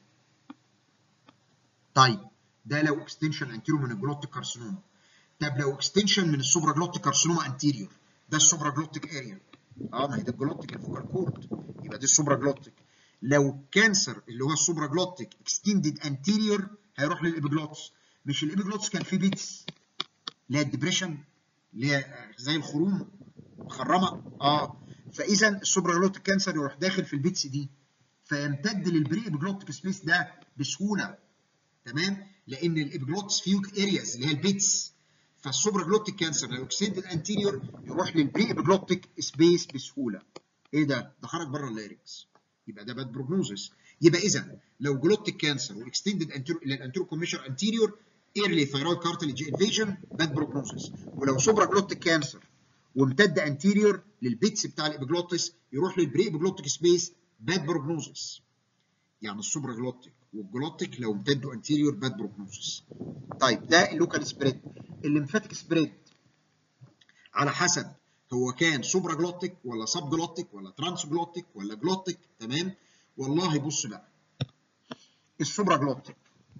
S1: طيب ده لو extension anterior من الجلوتيك كارسينوما طب لو extension من السوبرا جلوتيك كارسينوما anterior ده السوبرا جلوتيك اريا اه ما هي ده الجلوتيك الفوكال كورد يبقى دي السوبرا جلوتيك لو كانسر اللي هو السوبرا جلوتيك اكستندد انتيريور هيروح للابيجلوتس مش الابيجلوتس كان فيه بيتس اللي هي الدبريشن اللي هي زي الخروم مخرمه اه فاذا السوبرا جلوتيك كانسر يروح داخل في البيتس دي فيمتد للبري ابيجلوتيك سبيس ده بسهوله تمام لان الابيجلوتس فيوك ارياز اللي هي البيتس فالسوبرا جلوتيك كانسر لو اكستندد انتيريور يروح للبري ابيجلوتيك سبيس بسهوله ايه ده؟ ده خرج بره الليركس يبقى ده باد بروجنوزس يبقى اذا لو جلوتيك كانسر واكستندد انتيريور للانتيريور كوميشر انتيريور ايرلي ثايرويد كارتليج انفيجن باد بروجنوزس ولو سوبرا جلوتيك كانسر وامتد انتيريور للبيتس بتاع الابيجلوتس يروح للبري ابيجلوتيك سبيس باد بروجنوزس يعني السوبرا جلوتيك والجلوتيك لو امتدوا انتيريور باد بروجنوزس طيب ده اللوكال سبريد الليمفاتيك سبريد على حسب هو كان سوبرا جلوتيك ولا سب جلوتيك ولا ترانس جلوتيك ولا جلوتيك تمام والله بص بقى السوبرا جلوتيك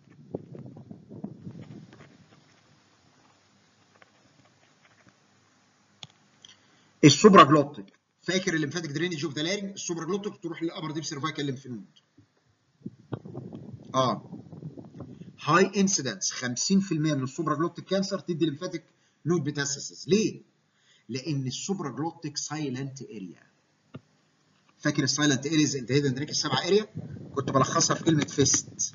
S1: السوبرا جلوتيك فاكر الليمفاتيك درينج اوف ذا لارنج السوبرا جلوتيك تروح للابر ديب سيرفايكال ليمف نود اه هاي انسيدنس 50% من السوبرا جلوتيك كانسر تدي ليمفاتيك نود ميتاسيسز ليه؟ لان السوبرا جلوتيك سايلنت اريا فاكر السايلنت اريز انت هيدا دريك السبع اريا كنت بلخصها في كلمه فيست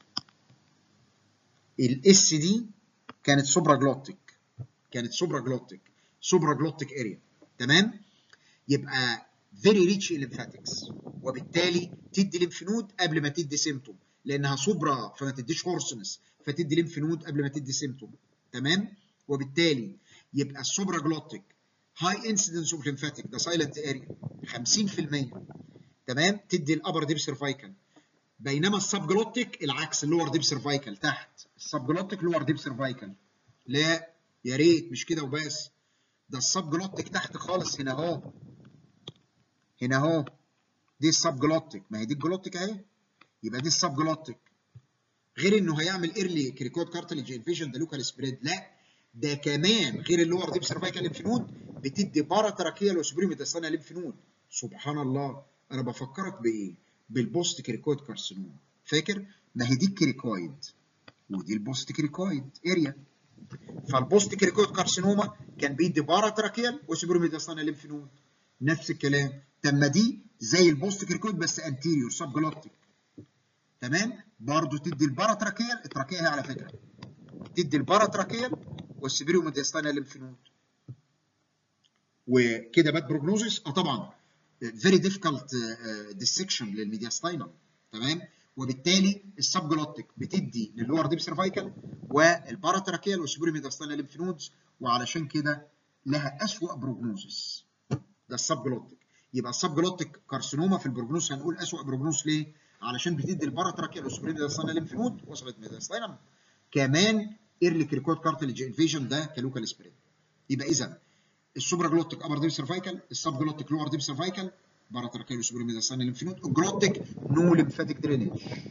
S1: الاس دي كانت سوبرا جلوتيك كانت سوبرا جلوتيك سوبرا جلوتيك اريا تمام يبقى فيري ريتش ليمفاتكس وبالتالي تدي ليمف نود قبل ما تدي سيمتوم لانها سوبرا فما تديش هورسنس فتدي ليمف نود قبل ما تدي سيمتوم تمام وبالتالي يبقى السوبرا جلوتيك هاي انسيدنس اوف ليمفاتيك ده سايلنت اريا 50% تمام تدي الابر ديب سيرفايكال بينما السب جلوتيك العكس اللور ديب سيرفايكال تحت السب جلوتيك لور ديب سيرفايكال لا يا ريت مش كده وبس ده السب جلوتيك تحت خالص هنا اهو هنا اهو دي السب جلوتيك ما هي دي الجلوتيك اهي يبقى دي السب جلوتيك غير انه هيعمل ايرلي كريكوت كارتليج انفيجن ده لوكال سبريد لا ده كمان غير اللور ديب سيرفايكال ليمف نود بتدي باراتراكيال وسوبريم ميتاستانا ليمف نود سبحان الله انا بفكرك بايه؟ بالبوست كريكويد كارسينوما فاكر؟ ما هي دي الكريكويد ودي البوست كريكويد اريا فالبوست كريكويد كارسينوما كان بيدي باراتراكيال وسوبريم ميتاستانا ليمف نود نفس الكلام طب ما دي زي البوست كريكويد بس انتيريور سب جلوتيك تمام؟ برضه تدي الباراتراكيال التراكيه هي على فكره تدي الباراتراكيال والسبيريو ميدياستانا ليمف نود وكده باد بروجنوزيس اه طبعا فيري ديفيكالت ديسكشن للميدياستاينم تمام وبالتالي السب جلوتيك بتدي للور ديب سيرفايكال والباراتراكيال والسبيريو ميدياستانا ليمف نودز وعلشان كده لها اسوء بروجنوزيس ده السب جلوتيك يبقى السب جلوتيك كارسينوما في البروجنوز هنقول اسوء بروجنوز ليه؟ علشان بتدي الباراتراكيال والسبيريو ميدياستانا ليمف نود وصلت ميدياستاينم كمان ايرلي كريكوت كارتليج انفيجن ده كلوكال سبريد يبقى اذا السوبرا جلوتيك ابر ديب سيرفايكال السب جلوتيك لور ديب سيرفايكال باراتراكيال وسوبرا ميداسان ليمفينود الجلوتيك نو ليمفاتيك درينج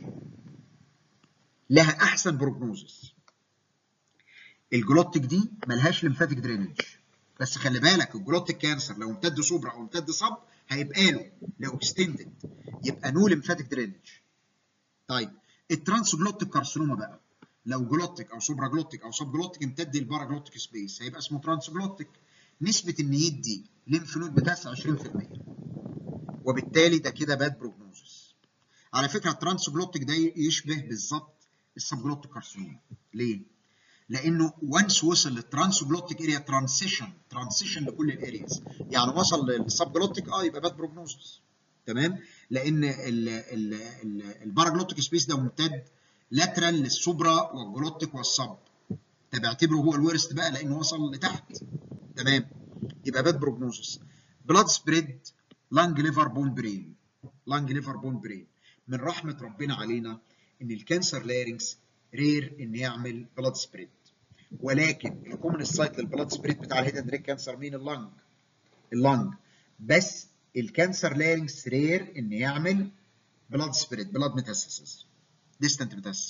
S1: لها احسن بروجنوزس الجلوتيك دي ملهاش ليمفاتيك درينج بس خلي بالك الجلوتيك كانسر لو امتد سوبرا او امتد صب هيبقى له لو اكستندد يبقى نو ليمفاتيك درينج طيب الترانس جلوتيك كارسينوما بقى لو جلوتيك او سوبرا جلوتيك او سب جلوتيك امتد البارا جلوتيك سبيس هيبقى اسمه ترانس جلوتيك نسبه ان يدي ليمف نود بتاعها 20% وبالتالي ده كده باد بروجنوزس على فكره الترانس جلوتيك ده يشبه بالظبط السب جلوتيك كارسينوما ليه؟ لانه وانس وصل للترانس جلوتيك اريا ترانسيشن ترانسيشن لكل الارياز يعني وصل للسب جلوتيك اه يبقى باد بروجنوزس تمام لان الباراجلوتيك سبيس ده ممتد لاترال للسوبرا والجلوتيك والصب ده بعتبره هو الورست بقى لانه وصل لتحت تمام يبقى باد بروجنوزس بلاد سبريد لانج ليفر بون برين لانج ليفر بون برين من رحمه ربنا علينا ان الكانسر لارنكس رير ان يعمل بلاد سبريد ولكن الكومن سايت للبلاد سبريد بتاع الهيد اند ريك كانسر مين اللنج اللنج بس الكانسر لارنكس رير ان يعمل بلاد سبريد بلاد ميتاسيسز ديستنت ميتاسيس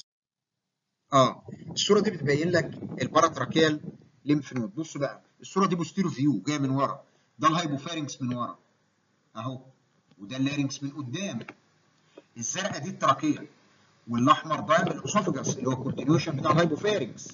S1: اه الصوره دي بتبين لك الباراتراكيال ليمف نود بصوا بقى الصوره دي بوستيرو فيو جايه من ورا ده الهايبوفارنكس من ورا اهو وده اللارنكس من قدام الزرقاء دي التراكيه والاحمر ده الاسوفجاس اللي هو الكونتينيوشن بتاع الهايبوفارنكس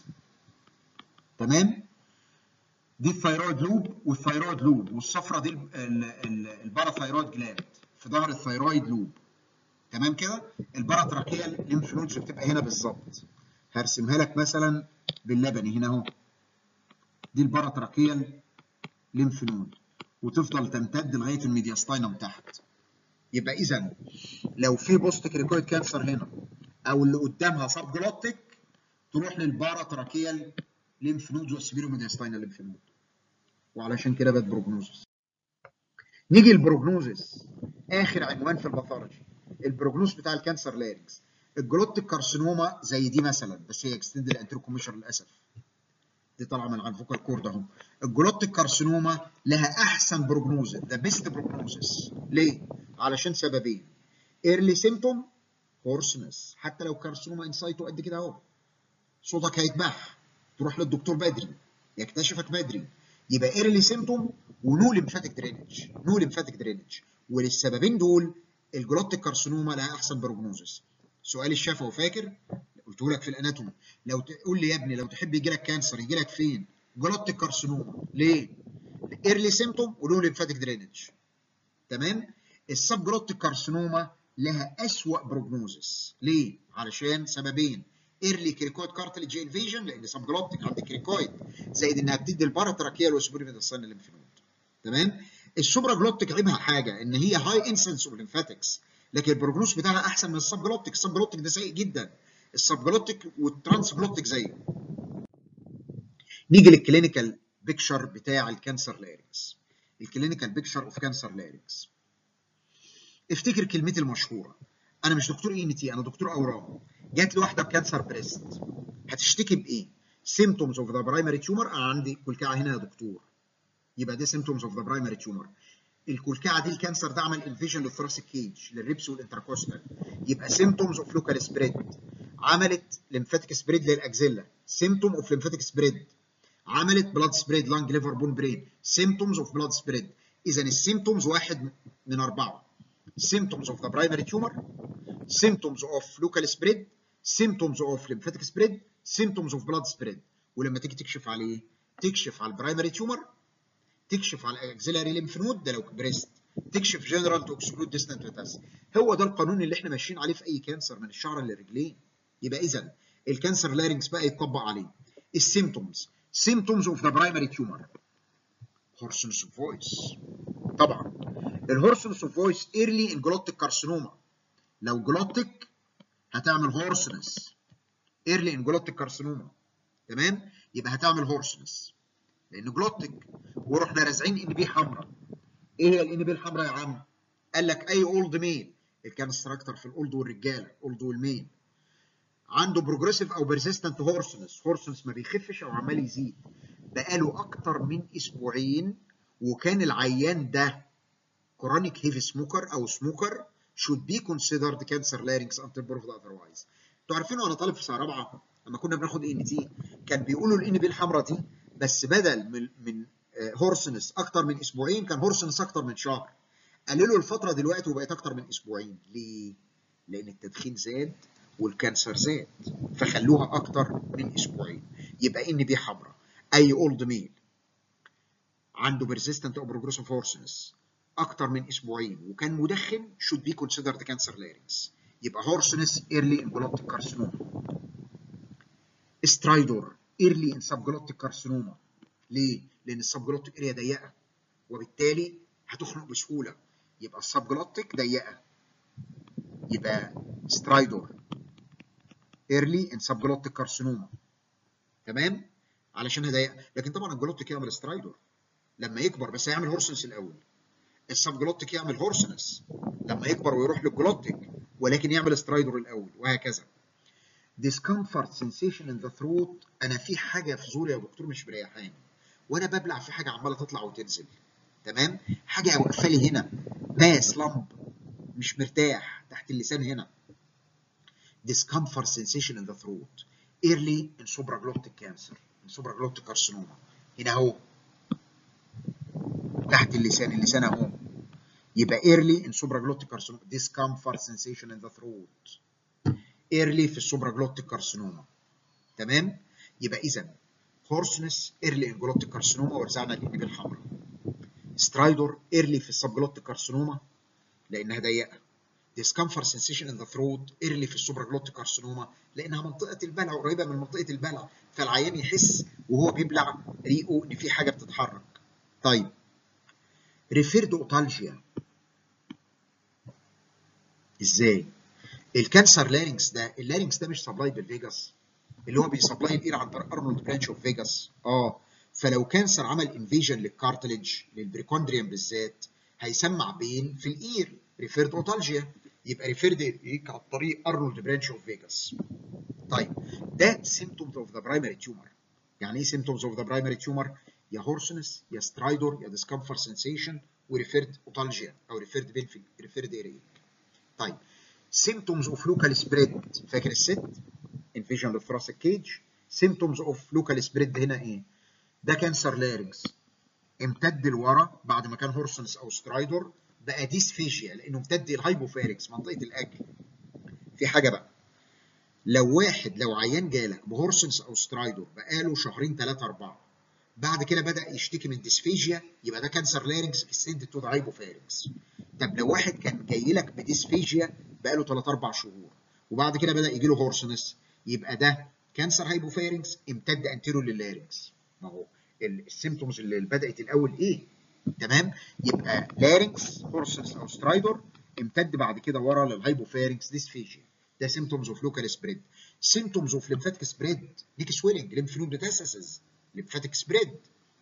S1: تمام دي الثيرويد لوب والثيرويد لوب والصفرة دي الباراثيرويد جلاند في ظهر الثيرويد لوب تمام كده الباراتراكيال ليمف نودز بتبقى هنا بالظبط هرسمها لك مثلا باللبني هنا اهو دي الباراتراكيال ليمف نود وتفضل تمتد لغايه الميدياستاينم تحت يبقى اذا لو في بوست كريكويد كانسر هنا او اللي قدامها سب جلوتيك تروح للباراتراكيال ليمف نودز والسبيرو ميدياستاينال ليمف نود وعلشان كده بقت بروجنوزس نيجي البروجنوزس اخر عنوان في الباثولوجي البروجنوز بتاع الكانسر لارنكس الجلوتيك كارسينوما زي دي مثلا بس هي اكستند الانتروكوميشر للاسف دي طالعه من على الفوكال كورد اهو الجلوتيك كارسينوما لها احسن بروجنوز ذا بيست بروجنوزس ليه؟ علشان سببين ايرلي سيمتوم هورسنس حتى لو كارسينوما انسايتو قد كده اهو صوتك هيتباح تروح للدكتور بدري يكتشفك بدري يبقى ايرلي سيمتوم ونو ليمفاتيك درينج نو ليمفاتيك درينج وللسببين دول الجلوتيك كارسينوما لها احسن بروجنوزس سؤال الشفوي فاكر قلت لك في الاناتومي لو تقول لي يا ابني لو تحب يجي لك كانسر يجي لك فين جلوتيك كارسينوما ليه ايرلي سيمتوم ونو ليمفاتيك درينج تمام السب جلوتيك كارسينوما لها اسوأ بروجنوزس ليه علشان سببين ايرلي كريكويد كارتلج انفيجن لان سب جلوتيك عند كريكويد زائد انها بتدي الباراتراكيال والسوبريميدالساين الليمفنود تمام السوبرا جلوتيك عيبها حاجه ان هي هاي انسنس اوف ليمفاتكس لكن البروجنوز بتاعها احسن من السب جلوتيك السب جلوتيك ده سيء جدا السب جلوتيك والترانس جلوتيك زيه نيجي للكلينيكال بيكشر بتاع الكانسر لارينكس الكلينيكال بيكشر اوف كانسر لارينكس افتكر كلمتي المشهوره انا مش دكتور اي ان تي انا دكتور اورام جات لي واحده بكانسر بريست هتشتكي بايه symptoms of the primary tumor انا عندي كلكعه هنا يا دكتور يبقى دي symptoms of the primary tumor الكلكعه دي الكانسر ده عمل انفيجن للثراسيك كيج للريبس والانتراكوستال يبقى symptoms of local spread عملت lymphatic spread للاكزيلا symptom of lymphatic spread عملت blood spread lung liver bone brain symptoms of blood spread اذا السيمتومز واحد من اربعه symptoms of the primary tumor symptoms of local spread symptoms of lymphatic spread symptoms of blood spread ولما تيجي تكشف عليه تكشف على البرايمري تيومر تكشف على الاكسلاري ليمف نود ده لو بريست تكشف جنرال تو اكسكلود ديستنت ميتاس هو ده القانون اللي احنا ماشيين عليه في اي كانسر من الشعر للرجلين يبقى اذا الكانسر لارنكس بقى يتطبق عليه السيمتومز symptoms of the primary tumor hoarseness of voice طبعا الهورسنس اوف فويس ايرلي ان جلوتيك كارسينوما لو جلوتيك هتعمل هورسنس ايرلي ان جلوتيك كارسينوما تمام يبقى هتعمل هورسنس لان جلوتيك ورحنا رازعين ان بي حمراء ايه هي الان بي الحمراء يا عم قال لك اي اولد ميل الكانسر اكتر في الاولد والرجاله اولد والميل عنده بروجريسيف او بيرسيستنت هورسنس هورسنس ما بيخفش او عمال يزيد بقاله اكتر من اسبوعين وكان العيان ده chronic heavy smoker او سموكر should be considered cancer larynx until proved otherwise. انتوا عارفين وانا طالب في سنه رابعه لما كنا بناخد ان تي كان بيقولوا الان بي الحمراء دي بس بدل من من هورسنس اكتر من اسبوعين كان هورسنس اكتر من شهر. قللوا الفتره دلوقتي وبقت اكتر من اسبوعين ليه؟ لان التدخين زاد والكانسر زاد فخلوها اكتر من اسبوعين يبقى ان بي حمراء اي اولد ميل عنده persistent او progressive hoarseness اكتر من اسبوعين وكان مدخن should be considered cancer larynx يبقى hoarseness early in glottic carcinoma stridor early in subglottic carcinoma ليه؟ لان السبجلوتيك اريا ضيقه وبالتالي هتخنق بسهوله يبقى السبجلوتيك ضيقه يبقى stridor early in subglottic carcinoma تمام؟ علشان ضيقه لكن طبعا الجلوتيك يعمل stridor لما يكبر بس هيعمل هورسنس الاول السبجلوتيك يعمل هورسنس لما يكبر ويروح للجلوتيك ولكن يعمل سترايدور الاول وهكذا discomfort sensation in the throat انا في حاجه في زوري يا دكتور مش مريحاني وانا ببلع في حاجه عماله تطلع وتنزل تمام حاجه واقفه لي هنا ماس لمب مش مرتاح تحت اللسان هنا discomfort sensation in the throat early in supraglottic cancer in supraglottic carcinoma هنا اهو تحت اللسان اللسان اهو يبقى early in supraglottic carcinoma discomfort sensation in the throat early في السوبراجلوتيك كارسينوما تمام يبقى اذا هورسنس early in glottic carcinoma ورزعنا الانابيب الحمراء سترايدور early في السبجلوتيك كارسينوما لانها ضيقه discomfort sensation in the throat early في السوبراجلوتيك كارسينوما لانها منطقه البلع قريبه من منطقه البلع فالعيان يحس وهو بيبلع ريقه ان في حاجه بتتحرك طيب ريفيرد اوتالجيا ازاي الكانسر لارينكس ده اللارينكس ده مش سبلاي بالفيجاس اللي هو بيسبلاي الاير عن طريق ارنولد برانش اوف فيجاس اه فلو كانسر عمل انفيجن للكارتلج للبريكوندريوم بالذات هيسمع بين في الاير ريفيرد اوتالجيا يبقى ريفيرد ليك عن طريق ارنولد برانش اوف فيجاس طيب ده سيمتومز اوف ذا برايمري تيومر يعني ايه سيمتومز اوف ذا برايمري تيومر يا هورسنس يا سترايدور يا ديسكمفورت سنسيشن وريفيرد اوتالجيا او ريفيرد بين في ريفيرد اريك طيب symptoms of local spread فاكر الست invasion للثراسك كيج symptoms of local spread هنا ايه ده كانسر لارنكس امتد لورا بعد ما كان هورسنس او سترايدور بقى ديسفيجيا لانه امتد الهايبوفاركس منطقه الاكل في حاجه بقى لو واحد لو عيان جالك بهورسنس او سترايدور بقاله شهرين ثلاثه اربعه بعد كده بدا يشتكي من ديسفيجيا يبقى ده كانسر لارنكس اكستندد تو ذا هايبوفاركس طب لو واحد كان جاي لك بديسفيجيا بقاله 3 4 شهور وبعد كده بدا يجي له هورسنس يبقى ده كانسر هايبوفارنكس امتد انتيرو لللارنكس ما هو السيمتومز اللي بدات الاول ايه تمام يبقى لارنكس هورسنس او سترايدور امتد بعد كده ورا للهايبوفارنكس ديسفيجيا ده سيمتومز اوف لوكال سبريد سيمتومز اوف ليمفاتيك سبريد ليك سويلنج ليمف نود ميتاسيسز ليمفاتيك سبريد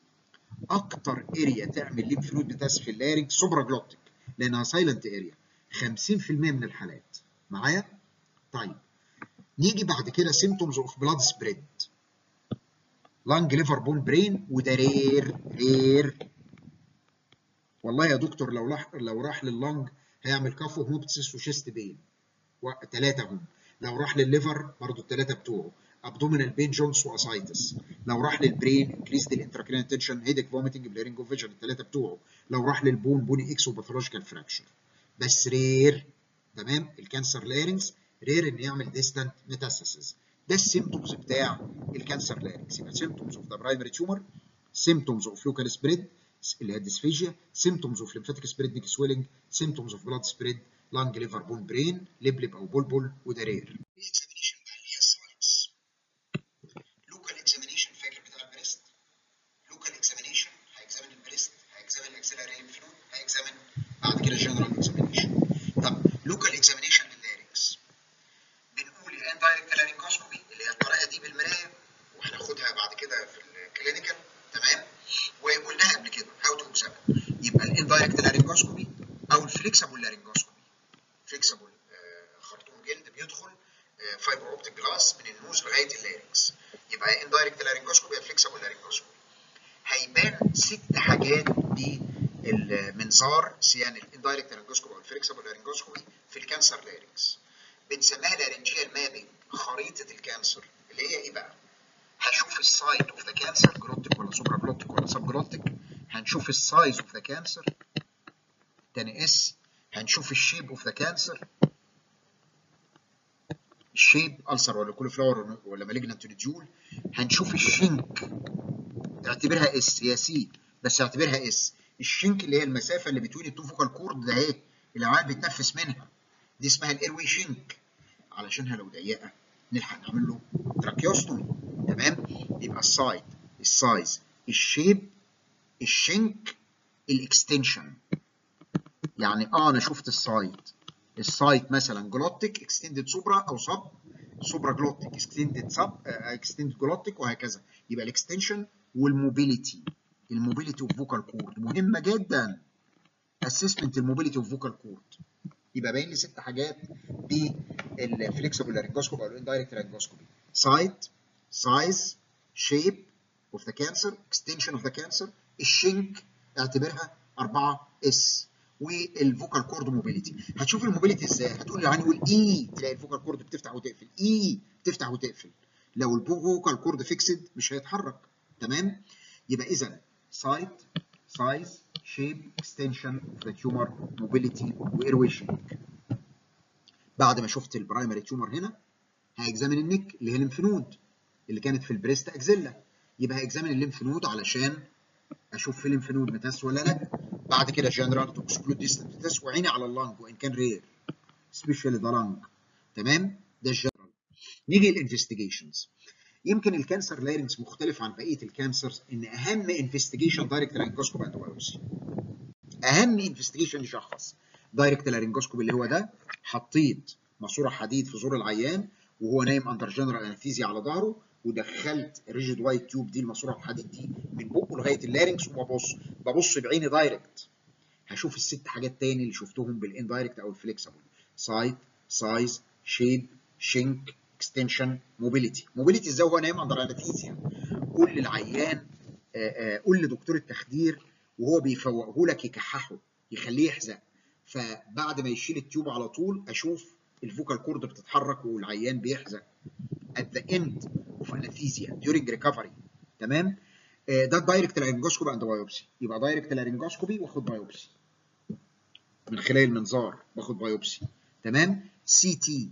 S1: اكتر اريا تعمل ليمف نود ميتاسيس في اللارنكس سوبرا جلوتيك لانها سايلنت اريا 50% من الحالات معايا طيب نيجي بعد كده سيمتومز اوف بلاد سبريد لانج ليفر بون برين وده رير رير والله يا دكتور لو راح لو راح لللنج هيعمل كافو هوبتسس وشيست بين ثلاثه هم لو راح للليفر برضه الثلاثه بتوعه ابدومينال بين جونز واسايتس لو راح للبرين انكريزد الانتراكرينال تنشن هيدك فوميتنج بليرنج اوف فيجن الثلاثه بتوعه لو راح للبون بوني اكس وباثولوجيكال فراكشر بس رير تمام الكانسر لارنكس رير ان يعمل ديستانت ميتاستاسيس ده السيمتومز بتاع الكانسر لارنكس يبقى سيمتومز اوف ذا برايمري تيومر سيمتومز اوف لوكال سبريد اللي هي الديسفيجيا سيمتومز اوف ليمفاتيك سبريد نيك سويلنج سيمتومز اوف بلاد سبريد لانج ليفر بون برين لبلب او بلبل وده رير لوكال اكزامينيشن فاكر بتاع البريست لوكال اكزامينيشن هيكزامن البريست هيكزامن الاكسلاري ليمف نود هيكزامن بعد كده جنرال اكزامينيشن طب لوكال اكزامينيشن لللارنكس بنقول الاندايركت لارنكوسكوبي اللي هي الطريقه دي بالمرايه وهناخدها بعد كده في الكلينيكال تمام وقلناها قبل كده هاو تو اكزامن يبقى الاندايركت لارنكوسكوبي او الفليكسبل لارنكوسكوبي فليكسبل خرطوم جلد بيدخل فايبر اوبتيك جلاس من النوز لغايه اللارنكس يبقى اندايركت لارنكوسكوبي يا فليكسبل لارنكوسكوبي هيبان ست حاجات بمنظار سيان الاندايركت لارنكوسكوبي او الفليكسبل لارنكوسكوبي في الكانسر لارنكس بنسميها لارنجيال مابينج خريطه الكانسر اللي هي ايه بقى؟ هنشوف السايت اوف ذا كانسر جلوتيك ولا سوبرا جلوتيك ولا سب جلوتيك هنشوف السايز اوف ذا كانسر تاني اس هنشوف الشيب اوف ذا كانسر الشيب ألسر ولا كوليفلاور ولا مالجنانت نوديول هنشوف الشنك اعتبرها اس هي سي بس اعتبرها اس الشنك اللي هي المسافه اللي بتوين التو فوكال كورد ده اهي العيال بيتنفس منها دي اسمها الايروي شنك علشانها لو ضيقه نلحق نعمل له تراكيوستومي تمام يبقى السايد السايز الشيب الشنك الاكستنشن يعني اه انا شفت السايت السايت مثلا جلوتيك اكستندد سوبرا او سب سوبرا جلوتيك اكستندد سب اكستندد جلوتيك وهكذا يبقى الاكستنشن والموبيليتي الموبيليتي اوف فوكال كورد مهمه جدا اسسمنت الموبيليتي اوف فوكال كورد يبقى باين لي ست حاجات بالفليكسبل لارنجوسكوبي او الاندايركت لارنجوسكوبي سايت سايز شيب اوف ذا كانسر اكستنشن اوف ذا كانسر الشنك اعتبرها 4 اس والفوكال كورد موبيليتي هتشوف الموبيليتي ازاي هتقول لي هنقول اي تلاقي الفوكال كورد بتفتح وتقفل اي بتفتح وتقفل لو الفوكال كورد فيكسد مش هيتحرك تمام يبقى اذا سايت سايز شيب اكستنشن اوف ذا تيومر موبيليتي وايروي شيك بعد ما شفت البرايمري تيومر هنا هاكزامن النك اللي هي الليمف نود اللي كانت في البريست اكزيلا يبقى هاكزامن الليمف نود علشان اشوف في ليمف نود متاس ولا لا بعد كده جنرال تو اكسكلود ديستنت متاس وعيني على اللانج وان كان رير سبيشالي ذا لانج تمام ده الجنرال نيجي الانفستيجيشنز يمكن الكانسر لارنكس مختلف عن بقيه الكانسرز ان اهم انفستيجيشن دايركت لارنجوسكوب اند بايوبسي اهم انفستيجيشن يشخص دايركت لارنجوسكوب اللي هو ده حطيت ماسوره حديد في زور العيان وهو نايم اندر جنرال انستيزيا على ظهره ودخلت الريجيد وايت تيوب دي الماسوره الحديد دي من بقه لغايه اللارنكس وببص ببص بعيني دايركت هشوف الست حاجات تاني اللي شفتهم بالاندايركت او الفليكسبل سايت سايز شيب شنك اكستنشن موبيليتي موبيليتي ازاي وهو نايم اندر انستيزيا قول للعيان قول لدكتور التخدير وهو بيفوقه لك يكححه يخليه يحزق فبعد ما يشيل التيوب على طول اشوف الفوكال كورد بتتحرك والعيان بيحزق at the end of anesthesia during recovery تمام آه ده الدايركت لارنجوسكوبي اند بايوبسي يبقى دايركت لارنجوسكوبي واخد بايوبسي من خلال المنظار باخد بايوبسي تمام سي تي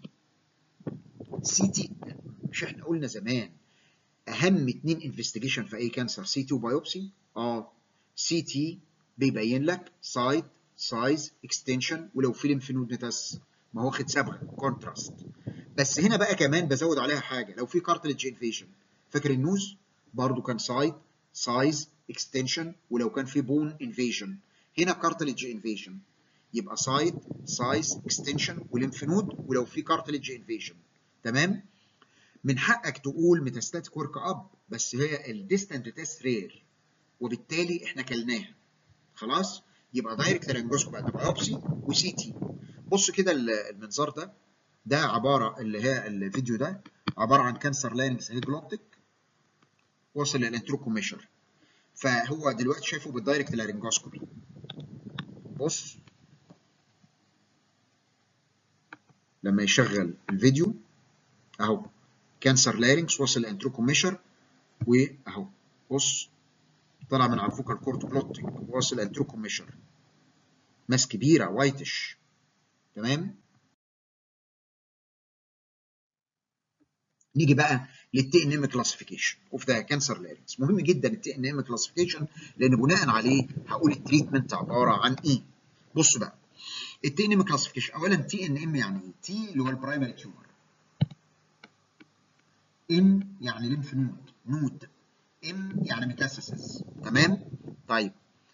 S1: سي تي مش احنا قلنا زمان اهم اتنين انفستيجيشن في اي كانسر سي تي وبايوبسي اه سي تي بيبين لك سايت سايز اكستنشن ولو في ليمف نود متس ما هو واخد صبغه كونتراست بس هنا بقى كمان بزود عليها حاجه لو في كارتلج انفيجن فاكر النوز برضو كان سايد سايز اكستنشن ولو كان في بون انفيجن هنا كارتلج انفيجن يبقى سايد سايز اكستنشن وليمف نود ولو في كارتلج انفيجن تمام من حقك تقول ميتاستاتيك ورك اب بس هي الديستنت تيست رير وبالتالي احنا كلناها خلاص يبقى دايركت لارنجوسكوب بعد بايوبسي وسي تي بص كده المنظار ده ده عباره اللي هي الفيديو ده عباره عن كانسر لارنكس هيجلوبتيك وصل للانتروكوميشر فهو دلوقتي شايفه بالدايركت لارنجوسكوبي بص لما يشغل الفيديو اهو كانسر لارنكس وصل للانتروكوميشر واهو بص طلع من على الفوكال كورت بلوتنج واصل انتروكوميشر ماس كبيره وايتش تمام نيجي بقى للتي ان ام كلاسيفيكيشن اوف ذا كانسر لارنكس مهم جدا التي ان ام كلاسيفيكيشن لان بناء عليه هقول التريتمنت عباره عن ايه بص بقى التي ان ام كلاسيفيكيشن اولا تي ان ام يعني ايه تي اللي هو البرايمري تيومر ان يعني ليمف نود نود ام يعني ميتاسيسز تمام طيب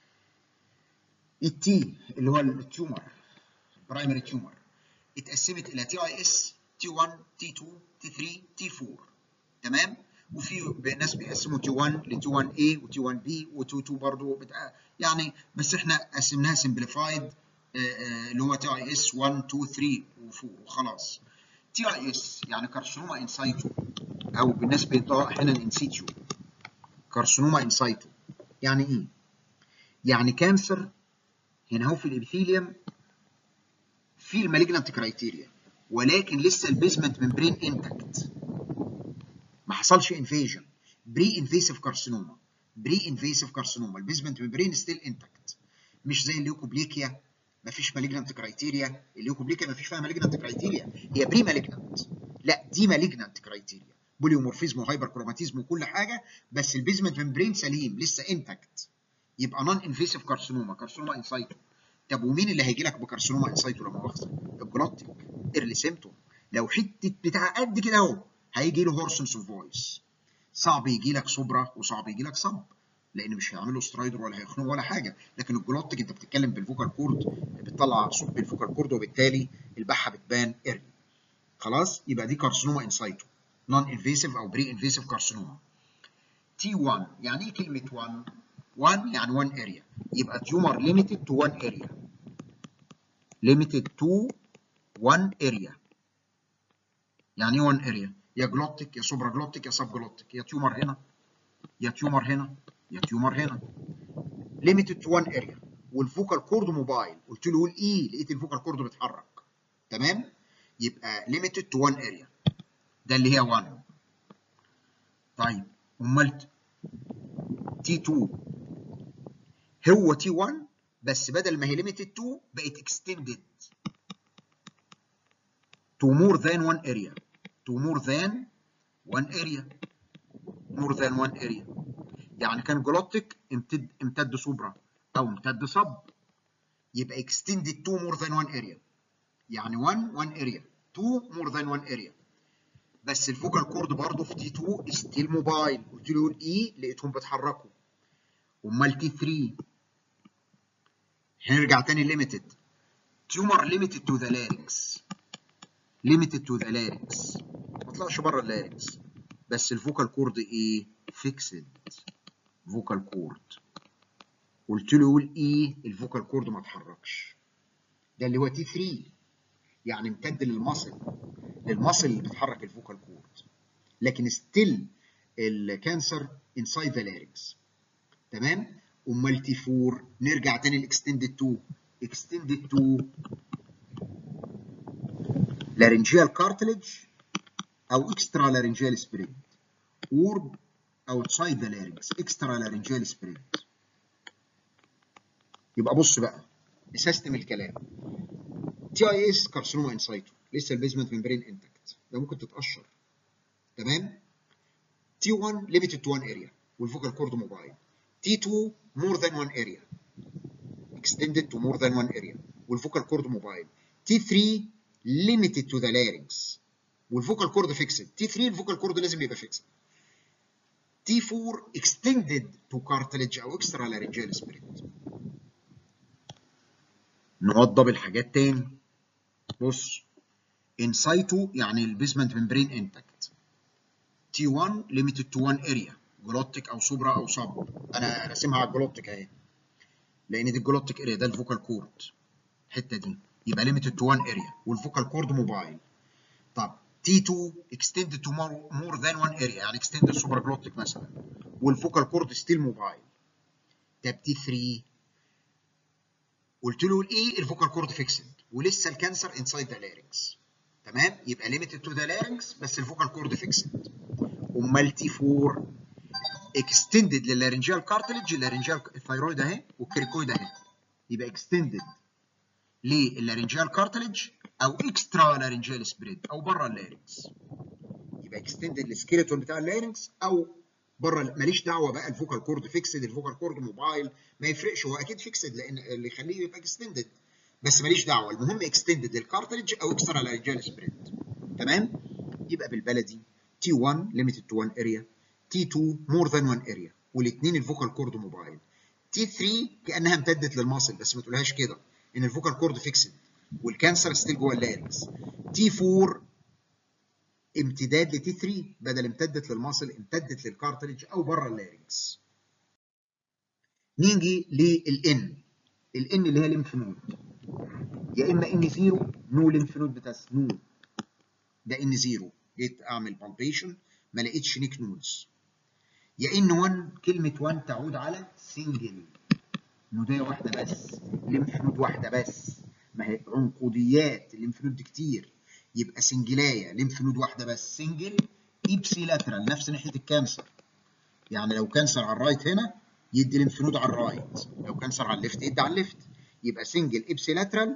S1: التي اللي هو التيومر برايمري تيومر اتقسمت الى تي اي اس تي 1 تي 2 تي 3 تي 4 تمام وفي ناس بيقسموا تي 1 لتي 1 اي وتي 1 بي وتي 2 برضه بتاع يعني بس احنا قسمناها سمبليفايد اللي هو تي اي اس 1 2 3 و4 وخلاص تي اي اس يعني كارسينوما انسايتو او بالناس بينطقوا احيانا انسيتيو كارسينوما انسايتو يعني ايه؟ يعني كانسر هنا هو في الابيثيليوم في المالجنانت كرايتيريا ولكن لسه البيزمنت ممبرين انتكت ما حصلش انفيجن بري انفيسيف كارسينوما بري انفيسيف كارسينوما البيزمنت ممبرين ستيل انتكت مش زي الليوكوبليكيا ما فيش مالجنانت كرايتيريا الليوكوبليكيا ما فيش فيها مالجنانت كرايتيريا هي بري مالجنانت لا دي مالجنانت كرايتيريا بوليومورفيزم وهايبر كروماتيزم وكل حاجه بس البيزمنت ممبرين سليم لسه انتكت يبقى نون انفيسيف كارسينوما كارسينوما انسايتو طب ومين اللي هيجي لك بكارسينوما انسايتو لما مؤاخذه؟ الجلوتيك ايرلي سيمتوم لو حته بتاع قد كده اهو هيجي له هورسنس اوف فويس صعب يجي لك صبرا وصعب يجي لك صب لان مش هيعملوا سترايدر ولا هيخنقوا ولا حاجه لكن الجلوتيك انت بتتكلم بالفوكال كورد بتطلع صوت بالفوكال كورد وبالتالي البحه بتبان ايرلي خلاص يبقى دي كارسينوما انسايتو نون انفيسيف او بري انفيسيف كارسينوما تي 1 يعني ايه كلمه 1 1 يعني 1 اريا يبقى تيومر ليميتد تو 1 اريا limited to one area يعني ايه one area يا جلوتيك يا سوبرا جلوتيك يا سب جلوتيك يا تيومر هنا يا تيومر هنا يا تيومر هنا limited to one area والفوكال كورد موبايل قلت له قول ايه لقيت الفوكال كورد بيتحرك تمام يبقى limited to one area ده اللي هي 1 طيب امال تي 2 هو تي 1 بس بدل ما هي limited 2 بقت extended to more than one area to more than one area more than one area يعني كان جلوتيك امتد امتد سوبرا او امتد صب يبقى extended to more than one area يعني 1 1 area 2 more than one area بس الفوكال كورد برضه في تي 2 ستيل موبايل قلت له الاي لقيتهم بيتحركوا امال تي 3 هنرجع تاني ليميتد تيومر ليميتد تو ذا لارينكس ليميتد تو ذا لارينكس ما طلعش بره اللارينكس بس الفوكال كورد ايه فيكسد فوكال كورد قلت له قول ايه الفوكال كورد ما اتحركش ده اللي هو تي 3 يعني امتد للمصل للمصل اللي بتحرك الفوكال كورد لكن ستيل الكانسر انسايد ذا لارينكس تمام امال تي 4 نرجع تاني الاكستندد 2 اكستندد 2 لارنجيال كارتلج او اكسترا لارنجيال سبريد اور outside the larynx extra laryngeal spread يبقى بص بقى نسيستم الكلام تي اي اس كارسينوما انسايتو لسه البيزمنت ممبرين انتكت ده ممكن تتقشر تمام تي 1 ليميتد تو 1 اريا والفوكال كورد موبايل تي 2 مور ذان 1 اريا extended to more than one area والفوكال كورد موبايل تي 3 limited to the larynx والفوكال كورد فيكسد تي 3 الفوكال كورد لازم يبقى فيكسد تي 4 extended to cartilage او extra laryngeal spread نوضب الحاجات تاني بص انسايتو يعني البيزمنت ممبرين انتكت تي 1 limited to one area جلوتيك او سوبرا او سب انا راسمها على الجلوتيك اهي لان دي الجلوتيك اريا ده الفوكال كورد الحته دي يبقى limited to one area والفوكال كورد موبايل طب تي 2 extended to more, more than one area يعني extended سوبر جلوتيك مثلا والفوكال كورد ستيل موبايل طب تي 3 قلت له الايه الفوكال كورد فيكسد ولسه الكانسر انسايد ذا لارynx تمام يبقى ليميتد تو ذا لارynx بس الفوكال كورد فيكسد امال تي 4 اكستندد للارنجيال كارتلج اللارنجيال الثايرويد اهي والكريكويد اهي يبقى اكستندد للارنجيال كارتلج او اكسترا لارنجيال سبريد او بره اللارنكس يبقى اكستندد للسكيلتون بتاع اللارنكس او بره ماليش دعوه بقى الفوكال كورد فيكسد الفوكال كورد موبايل ما يفرقش هو اكيد فيكسد لان اللي يخليه يبقى اكستندد بس ماليش دعوه المهم اكستندد للكارتلج او اكسترا لارنجيال سبريد تمام يبقى بالبلدي تي 1 ليميتد تو 1 اريا تي 2 مور ذان 1 اريا والاثنين الفوكال كورد موبايل تي 3 كانها امتدت للماسل بس ما تقولهاش كده ان الفوكال كورد فيكسد والكانسر ستيل جوه اللارنكس تي 4 امتداد لتي 3 بدل امتدت للماسل امتدت للكارتريج او بره اللارنكس نيجي للان الان اللي هي ليمف نود يا اما ان زيرو نو ليمف نود بتاس نو ده ان زيرو جيت اعمل بالبيشن ما لقيتش نيك نودز يا ان 1 كلمه 1 تعود على سنجل نوديه واحده بس ليمف نود واحده بس ما هي عنقوديات الليمف نود كتير يبقى سنجلايه ليمف نود واحده بس سنجل ايبسي لاترال نفس ناحيه الكانسر يعني لو كانسر على الرايت هنا يدي ليمف نود على الرايت لو كانسر على الليفت يدي على الليفت يبقى سنجل ايبسي لاترال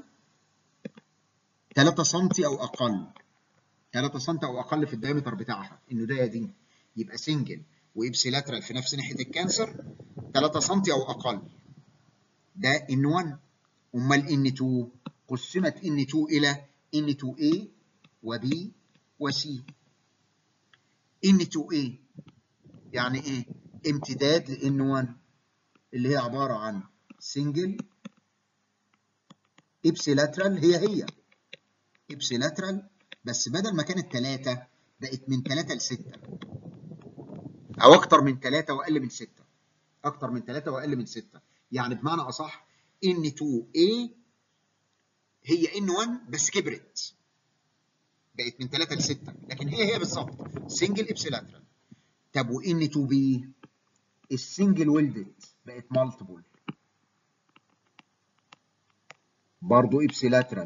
S1: 3 سم او اقل 3 سم او اقل في الدايمتر بتاعها النوديه دي يبقى سنجل وايبسي لاترال في نفس ناحيه الكانسر 3 سم او اقل ده ان 1 امال ان 2 قسمت ان 2 الى ان 2A وB وC ان 2A يعني ايه امتداد لان 1 اللي هي عباره عن سنجل ابسيلاترال هي هي ابسيلاترال بس بدل ما كانت 3 بقت من 3 ل 6 او اكتر من 3 واقل من 6 اكتر من 3 واقل من 6 يعني بمعنى اصح ان 2A هي ان 1 بس كبرت بقت من 3 ل 6 لكن هي هي بالظبط سنجل ابسيلاترال طب وان 2 بي السنجل ولدت بقت مالتيبل برضه ابسيلاترال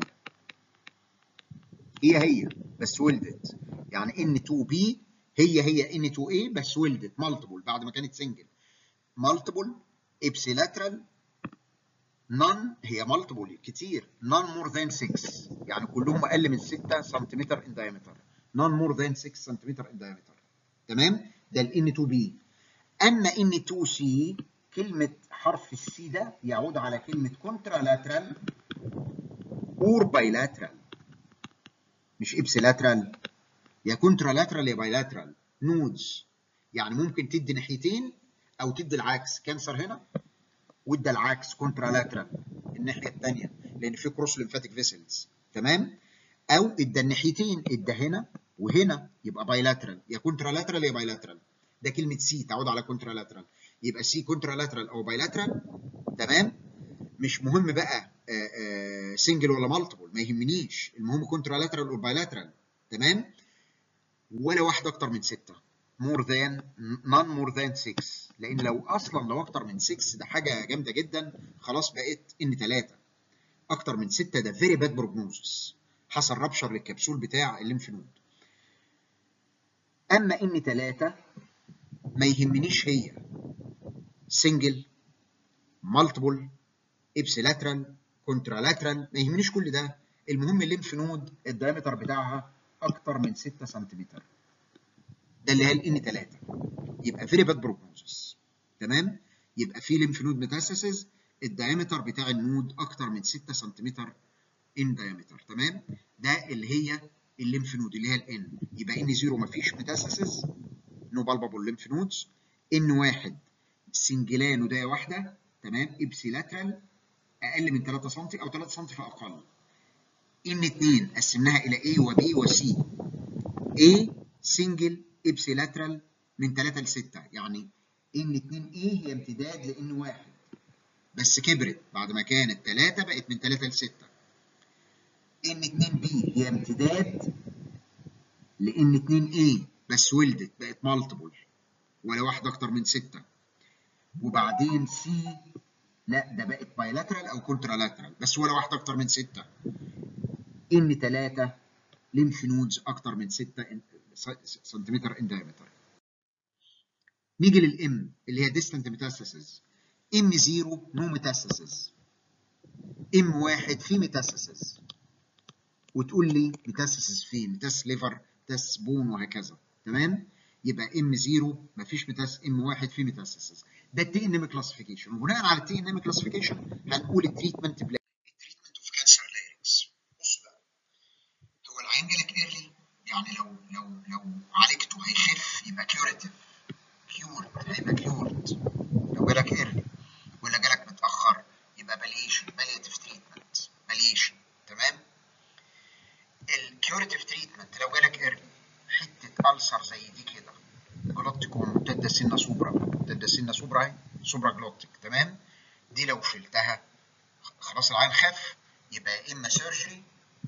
S1: هي هي بس ولدت يعني ان 2 بي هي هي ان 2 a بس ولدت مالتيبل بعد ما كانت سنجل مالتيبل ابسيلاترال نون هي مالتيبل كتير نون مور ذان 6 يعني كلهم اقل من 6 سنتيمتر ان دايمتر نون مور ذان 6 سنتيمتر ان دايمتر تمام ده ال N2B اما N2C كلمه حرف السي ده يعود على كلمه كونترالاترال اور بايلاترال مش ابسيلاترال يا كونترالاترال يا بايلاترال نودز يعني ممكن تدي ناحيتين او تدي العكس كانسر هنا وادى العكس كونترالاترال الناحيه الثانيه لان في كروس ليمفاتيك فيسلز تمام او ادى الناحيتين ادى هنا وهنا يبقى بايلاترال يا كونترالاترال يا بايلاترال ده كلمه سي تعود على كونترالاترال يبقى سي كونترالاترال او بايلاترال تمام مش مهم بقى سنجل ولا مالتيبل ما يهمنيش المهم كونترالاترال او بايلاترال تمام ولا واحده اكتر من سته more than none more than 6 لان لو اصلا لو اكتر من 6 ده حاجه جامده جدا خلاص بقت ان 3 اكتر من 6 ده فيري باد بروجنوزس حصل رابشر للكبسول بتاع الليمف نود اما ان 3 ما يهمنيش هي سنجل مالتيبل ابسيلاترال كونترالاترال ما يهمنيش كل ده المهم الليمف نود الدايمتر بتاعها اكتر من 6 سنتيمتر ده اللي هي الان 3 يبقى فيري باد بروجنوزس تمام يبقى في ليمف نود ميتاسيسز الدايمتر بتاع النود اكتر من 6 سنتيمتر ان دايمتر تمام ده اللي هي الليمف نود اللي هي الان يبقى ان 0 مفيش ميتاسيسز نو بالبابل ليمف نودز ان 1 سنجلان ودايه واحده تمام ابسيلاترال اقل من 3 سم او 3 سم فاقل ان 2 قسمناها الى A و B و C A سنجل ابسيلاترال من 3 ل 6 يعني ان 2 A هي امتداد لان 1 بس كبرت بعد ما كانت 3 بقت من 3 ل 6 ان 2 B هي امتداد لان 2 A بس ولدت بقت مالتيبل ولا واحده اكتر من 6 وبعدين C لا ده بقت بايلاترال او كونترالاترال بس ولا واحده اكتر من 6 ان 3 ليمف نودز اكتر من 6 سنتيمتر ان دايمتر نيجي للام اللي هي ديستنت ميتاسيسز ام 0 نو ميتاسيسز ام 1 في ميتاسيسز وتقول لي ميتاسيسز فين ميتاس ليفر ميتاس بون وهكذا تمام يبقى ام 0 مفيش ميتاس ام 1 في ميتاسيسز ده التي ان ام كلاسيفيكيشن وبناء على التي ان ام كلاسيفيكيشن هنقول التريتمنت بلان التريتمنت اوف كانسر لارينكس بص بقى هو العين جالك ايرلي يعني لو لو لو عالجته هيخف يبقى كيوريتيف كيورد هيبقى كيورد لو جالك ايرلي ولا جالك متاخر يبقى باليشن بالياتيف تريتمنت باليشن تمام الكيوريتيف تريتمنت لو جالك ايرلي حته ألسر زي دي كده جلوتيكوم ممتده سنه سوبرا ممتده سنه سوبرا سوبرا جلوتيك تمام دي لو شلتها خلاص العين خف يبقى يا اما سيرجري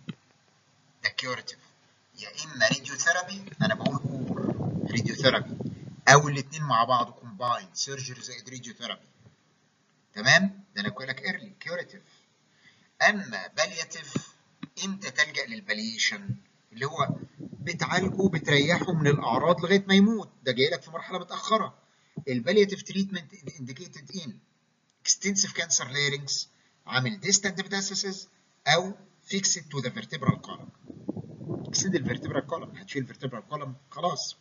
S1: ده كيوريتيف يا اما راديو ثيرابي انا بقول كور راديو ثيرابي او الاثنين مع بعض كومباين سيرجري زائد راديو ثيرابي تمام ده انا بقول لك ايرلي كيوريتيف اما بالياتيف امتى تلجا للباليشن اللي هو بتعالجه بتريحه من الاعراض لغايه ما يموت ده جاي لك في مرحله متاخره البالياتيف تريتمنت انديكيتد ان extensive cancer larynx عامل distant metastasis او fixed to the vertebral column extend الفرتبرال column هتشيل الفرتبرال column خلاص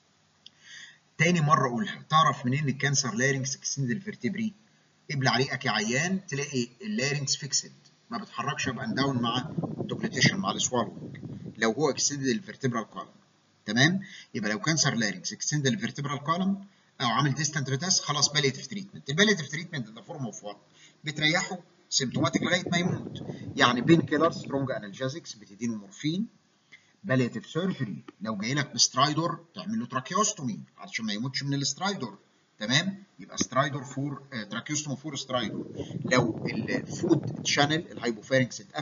S1: تاني مره اقولها تعرف منين الكانسر لارynx extend الفرتبري ابلع ريقك يا عيان تلاقي اللارynx فيكسد ما بتحركش اب اند داون مع الدوجليتيشن مع السوالو لو هو اكستند الفرتبرال كولم تمام يبقى لو كانسر لارynx اكستند الفرتبرال كولم او عامل ديستانت ريتاس خلاص باليتيف تريتمنت الباليتيف تريتمنت ده فورم اوف وات بتريحه سيمتوماتيك لغايه ما يموت يعني بين كيلر سترونج انالجيزكس بتديله مورفين باليتيف سيرجري لو جاي لك بسترايدور تعمل له تراكيوستومي عشان ما يموتش من الاسترايدور تمام يبقى سترايدور فور تراكيوستومي فور سترايدور لو الفود شانل الهايبوفارنكس اتقفل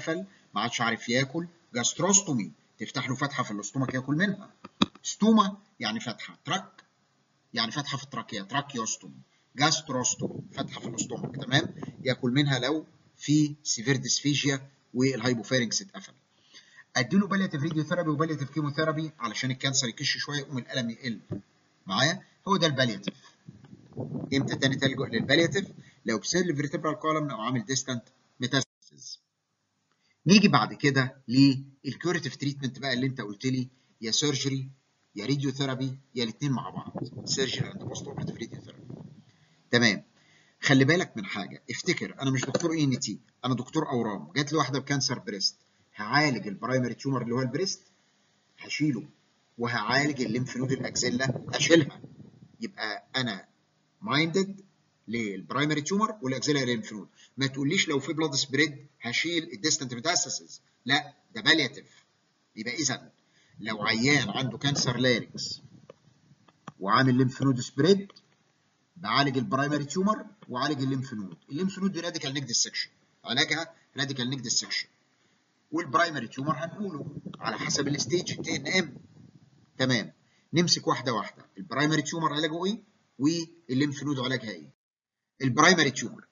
S1: ما عادش عارف ياكل جاستروستومي تفتح له فتحه في الاستومك ياكل منها ستوما يعني فتحه تراك يعني فتحه في التراكيه تراكيوستومي جاستروستومي فتحه في الاستومك تمام ياكل منها لو في سيفير ديسفيجيا والهايبوفارنكس اتقفل اديله بالياتيف راديو ثيرابي وبالياتيف كيموثيرابي علشان الكانسر يكش شويه يقوم الالم يقل معايا هو ده البالياتيف امتى تاني تلجؤ للبالياتيف لو بسيل فيرتبرال كولوم او عامل ديستانت ميتاستاسيس نيجي بعد كده للكيوريتيف تريتمنت بقى اللي انت قلت لي يا سيرجري يا راديو ثيرابي يا الاثنين مع بعض سيرجري اند بوست اوبريتيف راديو ثيرابي تمام خلي بالك من حاجه افتكر انا مش دكتور اي ان تي انا دكتور اورام جات لي واحده بكانسر بريست هعالج البرايمري تيومر اللي هو البريست هشيله وهعالج الليمف نود الاكسيلا اشيلها يبقى انا مايندد للبرايمري تيومر والاكسيلا ليمف نود ما تقوليش لو في بلاد سبريد هشيل الديستنت ميتاستاسيس لا ده بالياتيف يبقى اذا لو عيان عنده كانسر لاريكس وعامل ليمف نود سبريد بعالج البرايمري تيومر وعالج الليمف نود الليمف نود دي راديكال نيك ديسكشن علاجها راديكال نيك ديسكشن والبرايمري تيومر هنقوله على حسب الستيج تي ان ام تمام نمسك واحده واحده البرايمري تيومر علاجه ايه والليمف نود علاجها ايه البرايمري تيومر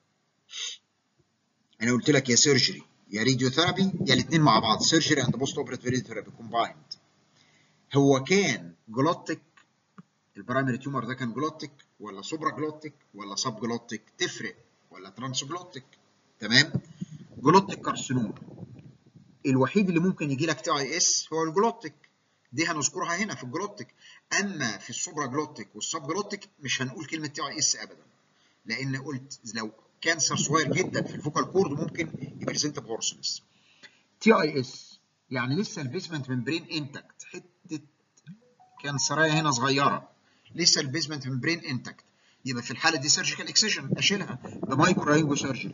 S1: انا قلت لك يا سيرجري يا راديو ثيرابي يا الاثنين مع بعض سيرجري اند بوست اوبريتيف راديو ثيرابي كومبايند هو كان جلوتيك البرايمري تيومر ده كان جلوتيك ولا سوبرا جلوتيك ولا سب جلوتيك تفرق ولا ترانس جلوتيك تمام جلوتيك كارسينوما الوحيد اللي ممكن يجي لك تي اي اس هو الجلوتيك دي هنذكرها هنا في الجلوتيك اما في السوبرا جلوتيك والسب جلوتيك مش هنقول كلمه تي اي اس ابدا لان قلت لو كانسر صغير جدا في الفوكال كورد ممكن يبريزنت بهورسنس تي اي اس يعني لسه البيسمنت ممبرين انتكت حته كانسرايه هنا صغيره لسه البيسمنت ممبرين انتكت يبقى في الحاله دي سيرجيكال اكسجن اشيلها بمايكرو رينجو سيرجري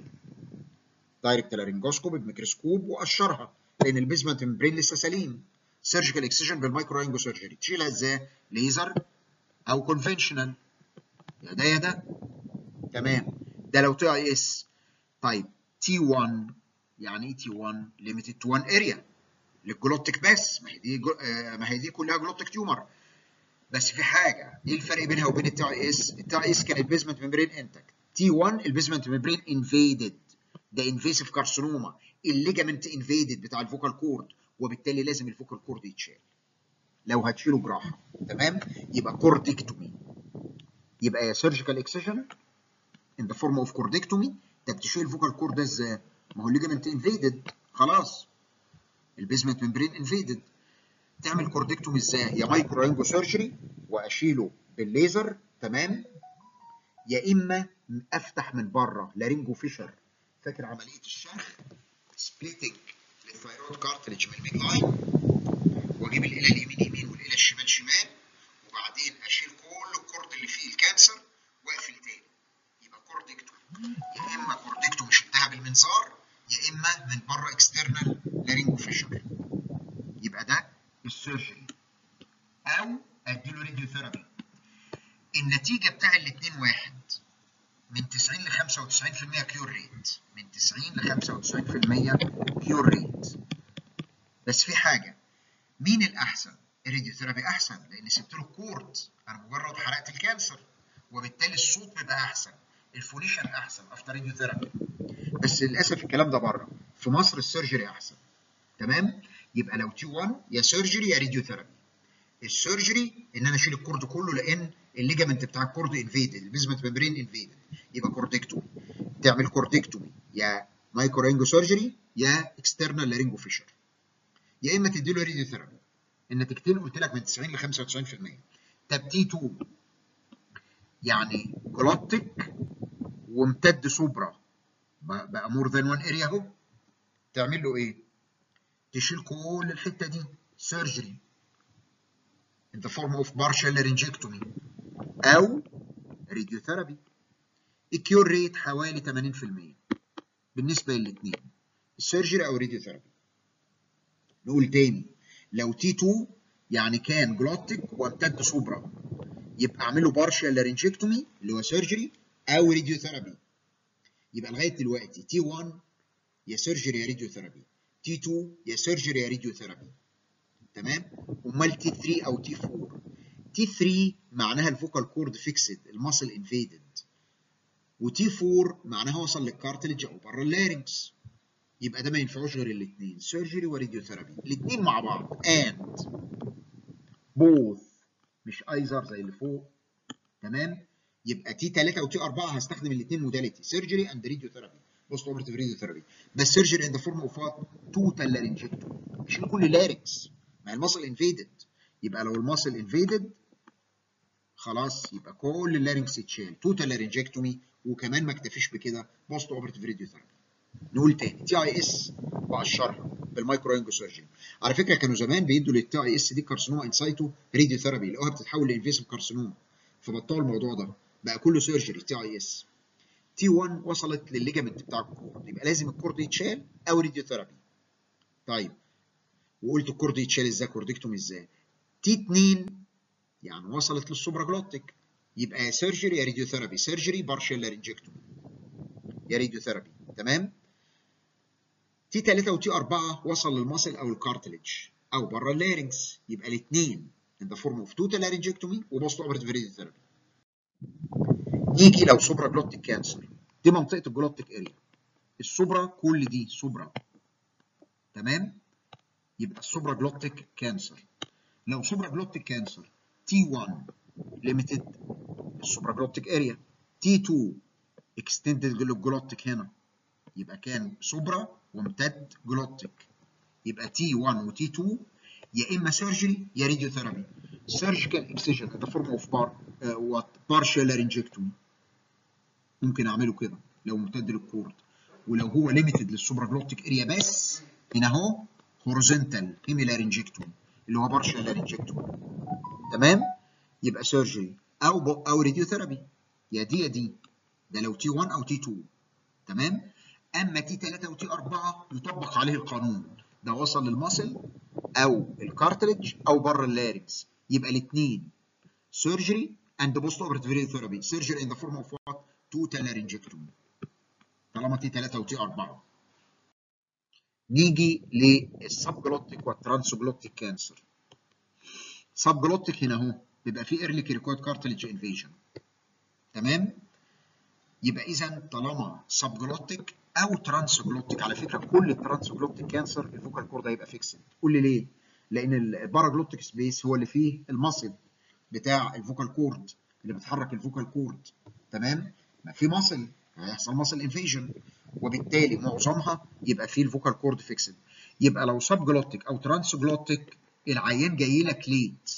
S1: دايركت لارنجوسكوب بميكروسكوب وقشرها لان البيزمنت ممبرين لسه سليم سيرجيكال اكسجن بالمايكرو رينجو سيرجري تشيلها ازاي؟ ليزر او كونفنشنال يا ده يا ده تمام ده لو تي اي اس طيب تي 1 يعني ايه تي 1 ليميتد تو 1 اريا للجلوتيك بس ما هي دي جو... آه ما هي دي كلها جلوتيك تيومر بس في حاجه ايه الفرق بينها وبين التي اي اس؟ التي اي اس كان البيزمنت ممبرين انتكت تي 1 البيزمنت ممبرين انفيدد ده انفيسيف كارسينوما الليجامنت انفيدد بتاع الفوكال كورد وبالتالي لازم الفوكال كورد يتشال لو هتشيله جراحه تمام يبقى كورديكتومي يبقى يا سيرجيكال اكسجن ان ذا فورم اوف كورديكتومي طب تشيل الفوكال كورد ده ازاي؟ ما هو الليجامنت انفيدد خلاص البيزمنت ممبرين انفيدد تعمل كورديكتومي ازاي؟ يا مايكرو رينجو سيرجري واشيله بالليزر تمام يا اما افتح من بره لارينجو فيشر فاكر عمليه الشرخ سبليتنج للثايرويد كارتلج من الميد لاين واجيب الاله اليمين يمين والاله الشمال شمال وبعدين اشيل كل الكورد اللي فيه الكانسر واقفل تاني يبقى كورديكتوم يا اما كورديكتوم شلتها بالمنظار يا اما من بره اكسترنال لارينجو فيشر يبقى ده السيرجري او اديله راديو ثيرابي النتيجه بتاع الاثنين واحد من 90 ل 95% كيور ريت من 90 ل 95% كيور ريت بس في حاجه مين الاحسن؟ الراديو ثيرابي احسن لان سبت له الكورد انا مجرد حرقت الكانسر وبالتالي الصوت بيبقى احسن الفونيشن احسن افتر راديو ثيرابي بس للاسف الكلام ده بره في مصر السيرجري احسن تمام يبقى لو تي 1 يا سيرجري يا راديو ثيرابي السيرجري ان انا اشيل الكورد كله لان الليجامنت بتاع الكورد انفيدد البيزمنت ممبرين انفيدد يبقى كورديكتومي تعمل كورديكتومي يا مايكرو رينجو سيرجري يا اكسترنال لارينجو فيشر يا اما تدي له راديو ثيرابي النتيجتين قلت لك من 90 ل 95% طب تي 2 يعني جلوتيك وامتد سوبرا بقى مور ذان 1 اريا اهو تعمل له ايه؟ تشيل كل الحته دي سيرجري in the form of partial laryngectomy او راديوثيرابي الكيور ريت حوالي 80% بالنسبه للاثنين السيرجري او راديوثيرابي نقول تاني لو تي 2 يعني كان جلوتيك وامتد سوبرا يبقى اعمله بارشال لارنجكتومي اللي هو سيرجري او راديوثيرابي يبقى لغايه دلوقتي تي 1 يا سيرجري يا راديوثيرابي تي 2 يا سيرجري يا راديو ثيرابي تمام امال تي 3 او تي 4 تي 3 معناها الفوكال كورد فيكسد الماسل انفيدد وتي 4 معناها وصل للكارتلج او بره اللارنكس يبقى ده ما ينفعوش غير الاثنين سيرجري وراديو ثيرابي الاثنين مع بعض اند بوث مش ايزر زي اللي فوق تمام يبقى تي 3 وتي 4 هستخدم الاثنين موداليتي سيرجري اند راديو ثيرابي بوست اوبرتيف راديو ثيرابي بس سيرجري ان ذا فورم اوف وات توتال لارنجكتومي مش كل لارنكس ما الماسل انفيدد يبقى لو الماسل انفيدد خلاص يبقى كل اللارنكس يتشال توتال لارنجكتومي وكمان ما اكتفيش بكده بوست اوبرتيف راديو ثيرابي نقول تاني تي اي اس بقشرها بالمايكرو انجو سيرجري على فكره كانوا زمان بيدوا للتي اي اس دي كارسينوما انسايتو راديو ثيرابي لقوها بتتحول لانفيسيف كارسينوما فبطلوا الموضوع ده بقى كله سيرجري تي اي اس تي 1 وصلت للليجامنت بتاع الكورد يبقى لازم الكورد يتشال او راديو ثيرابي طيب وقلت الكورد يتشال ازاي كوردكتومي ازاي تي 2 يعني وصلت للسوبراجلوتيك يبقى يا سيرجري يا راديو ثيرابي سيرجري بارشال لارنجكتومي يا راديو ثيرابي تمام تي 3 وتي 4 وصل للمصل او الكارتلج او بره اللارنكس يبقى الاثنين in the form of total laryngectomy وبوست اوبرتيف راديو ثيرابي يجي لو سوبرا جلوتيك كانسر دي منطقه الجلوتيك اريا السوبرا كل دي سوبرا تمام يبقى السوبرا جلوتيك كانسر لو سوبرا جلوتيك كانسر تي 1 ليميتد السوبرا جلوتيك اريا تي 2 اكستندد للجلوتيك هنا يبقى كان سوبرا وامتد جلوتيك يبقى تي 1 وتي 2 يا اما سيرجري يا راديو ثيرابي سيرجيكال اكسجن ان ذا فورم اوف بار وات بارشال لارنجكتومي ممكن اعمله كده لو ممتد للكورد ولو هو ليميتد للسوبرا جلوتيك اريا بس هنا اهو هوريزونتال هيمي لارنجكتومي اللي هو بارشال لارنجكتومي تمام يبقى سيرجري او ب... او راديو ثيرابي يا دي يا دي ده لو تي 1 او تي 2 تمام اما تي 3 وتي 4 يطبق عليه القانون ده وصل للمصل او الكارتريج او بره اللارنكس يبقى الاثنين سيرجري اند بوست اوبرتيف راديو ثيرابي سيرجري ان ذا فورم اوف وات توتال لارنجكتومي طالما تي 3 وتي 4 نيجي للسب جلوتيك والترانسجلوتيك كانسر سب جلوتيك هنا اهو بيبقى فيه ايرلي كيركويد كارتليج انفيجن تمام يبقى اذا طالما سب جلوتيك او ترانسجلوتيك على فكره كل الترانسجلوتيك كانسر الفوكال كورد هيبقى فيكسد قول لي ليه؟ لان الباراجلوتيك سبيس هو اللي فيه المصل بتاع الفوكال كورد اللي بتحرك الفوكال كورد تمام؟ ما في مصل هيحصل مصل انفيجن وبالتالي معظمها يبقى فيه الفوكال كورد فيكسد يبقى لو سب جلوتيك او ترانسجلوتيك العيان جاي لك ليت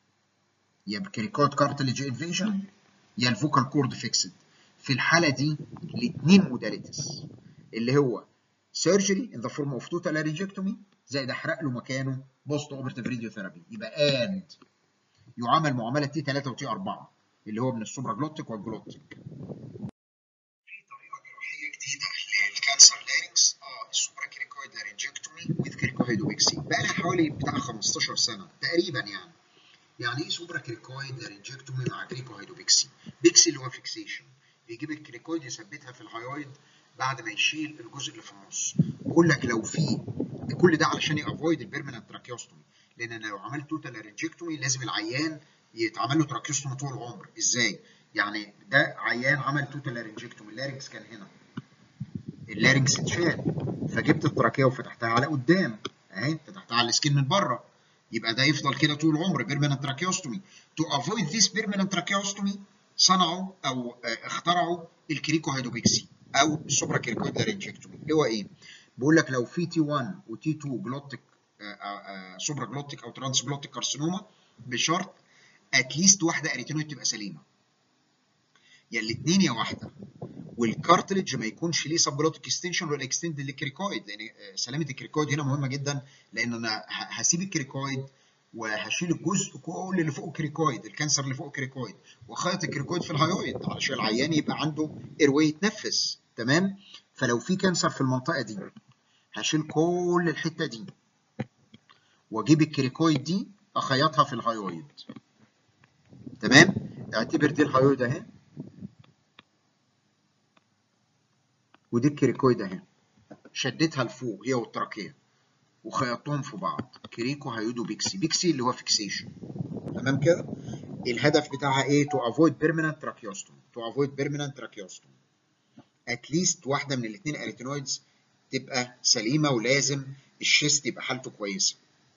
S1: يا كريكويد كارتليج انفيجن يا الفوكال كورد فيكسد في الحاله دي الاثنين موداليتيز اللي هو سيرجري ان ذا فورم اوف توتال لارنجكتومي زائد احرق له مكانه بوست اوبرتيف راديو ثيرابي يبقى اند يعامل معامله تي 3 وتي 4 اللي هو من السوبرا جلوتيك والجلوتيك في طريقه جراحيه جديده للكانسر لارنكس اه السوبرا كريكويد لارنجكتومي وذ كريكوهيدوبكسي بقى لها حوالي بتاع 15 سنه تقريبا يعني يعني ايه سوبرا كريكويد لارنجكتومي مع كريكوهيدوبكسي بيكسي اللي هو فيكسيشن بيجيب الكريكويد يثبتها في الهايويد بعد ما يشيل الجزء اللي في النص بقول لك لو في كل ده علشان يافويد البيرمننت تراكيوستومي لان انا لو عملت توتال لارنجكتومي لازم العيان يتعمل له تراكيوستومي طول العمر ازاي يعني ده عيان عمل توتال لارنجكتومي اللارنكس كان هنا اللارنكس اتشال فجبت التراكيه وفتحتها على قدام اهي فتحتها على السكين من بره يبقى ده يفضل كده طول العمر بيرمننت تراكيوستومي تو افويد ذيس بيرمننت تراكيوستومي صنعوا او اخترعوا الكريكو هيدوبيكسي او السوبرا كريكويد لارنجكتومي اللي هو ايه؟ بيقول لك لو في تي 1 وتي 2 جلوتيك سوبرا جلوتيك او ترانس جلوتيك كارسينوما بشرط اتليست واحده اريتينويد تبقى سليمه يا الاثنين يا واحده والكارتلج ما يكونش ليه سب جلوتيك اكستنشن ولا اكستند للكريكويد لان سلامه الكريكويد هنا مهمه جدا لان انا هسيب الكريكويد وهشيل الجزء كل اللي فوق الكريكويد الكانسر اللي فوق الكريكويد واخيط الكريكويد في الهايويد علشان العيان يبقى عنده ايرواي يتنفس تمام فلو في كانسر في المنطقه دي هشيل كل الحته دي واجيب الكريكويد دي اخيطها في الهايويد تمام اعتبر دي الهايويد اهي ودي الكريكويد اهي شدتها لفوق هي والتراكيه وخيطتهم في بعض كريكو هيودو بيكسي بيكسي اللي هو فيكسيشن تمام كده الهدف بتاعها ايه تو افويد بيرمننت تراكيوستوم تو افويد بيرمننت تراكيوستوم اتليست واحده من الاثنين اريتينويدز تبقى سليمه ولازم الشيست يبقى حالته كويسه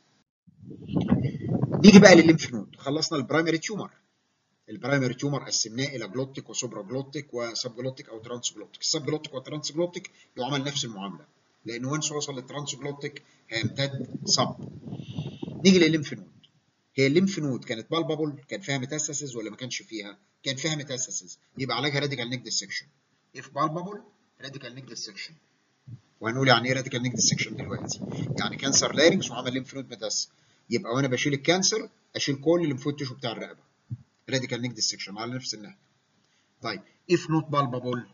S1: نيجي بقى للليمف نود خلصنا البرايمري تيومر البرايمري تيومر قسمناه الى جلوتيك وسوبرا جلوتيك وسب جلوتيك او ترانس جلوتيك السب جلوتيك والترانس جلوتيك يعمل نفس المعامله لان وانس وصل للترانس جلوتيك هيمتد سب نيجي للليمف نود هي الليمف نود كانت بالبابل كان فيها ميتاستاسيز ولا ما كانش فيها كان فيها ميتاستاسيز يبقى علاجها راديكال نيك ديسكشن اف بالبابل راديكال نيك ديسكشن وهنقول يعني ايه راديكال نيك ديسكشن دلوقتي يعني كانسر لارنكس وعمل ليمف نود ميتاس يبقى وانا بشيل الكانسر اشيل كل الليمفويد تيشو بتاع الرقبه راديكال نيك ديسكشن على نفس النهج طيب اف نوت بالبابل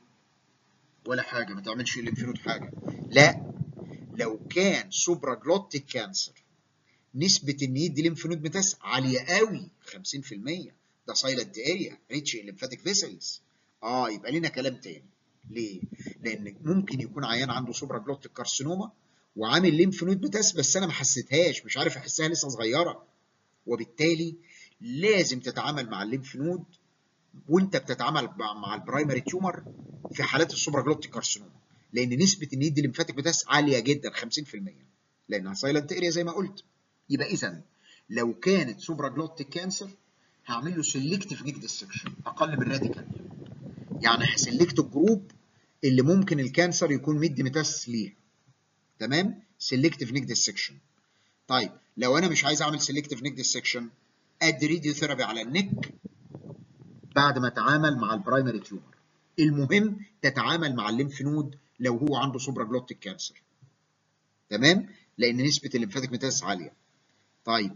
S1: ولا حاجه ما تعملش الليمف نود حاجه لا لو كان سوبرا جلوتيك كانسر نسبة ان يدي ليمف نود ميتاس عالية قوي 50% ده سايلنت اريا ريتش الليمفاتيك فيسلز اه يبقى لنا كلام تاني ليه؟ لان ممكن يكون عيان عنده سوبرا جلوتيك كارسينوما وعامل ليمف نود ميتاس بس انا ما حسيتهاش مش عارف احسها لسه صغيرة وبالتالي لازم تتعامل مع الليمف نود وانت بتتعامل مع البرايمري تيومر في حالات السوبرا جلوتيك كارسينوما لان نسبة ان يدي ليمفاتيك ميتاس عالية جدا 50% لانها سايلنت اريا زي ما قلت يبقى اذا لو كانت سوبرا جلوتيك كانسر هعمل له سيلكتيف نيك ديسكشن اقل من راديكال يعني هسلكت الجروب اللي ممكن الكانسر يكون مدي ميتاس ليه تمام سيلكتيف نيك ديسكشن طيب لو انا مش عايز اعمل سيلكتيف نيك ديسكشن ادي راديو ثيرابي على النك بعد ما اتعامل مع البرايمري تيومر المهم تتعامل مع الليمف نود لو هو عنده سوبرا جلوتيك كانسر تمام لان نسبه الليمفاتيك ميتاس عاليه طيب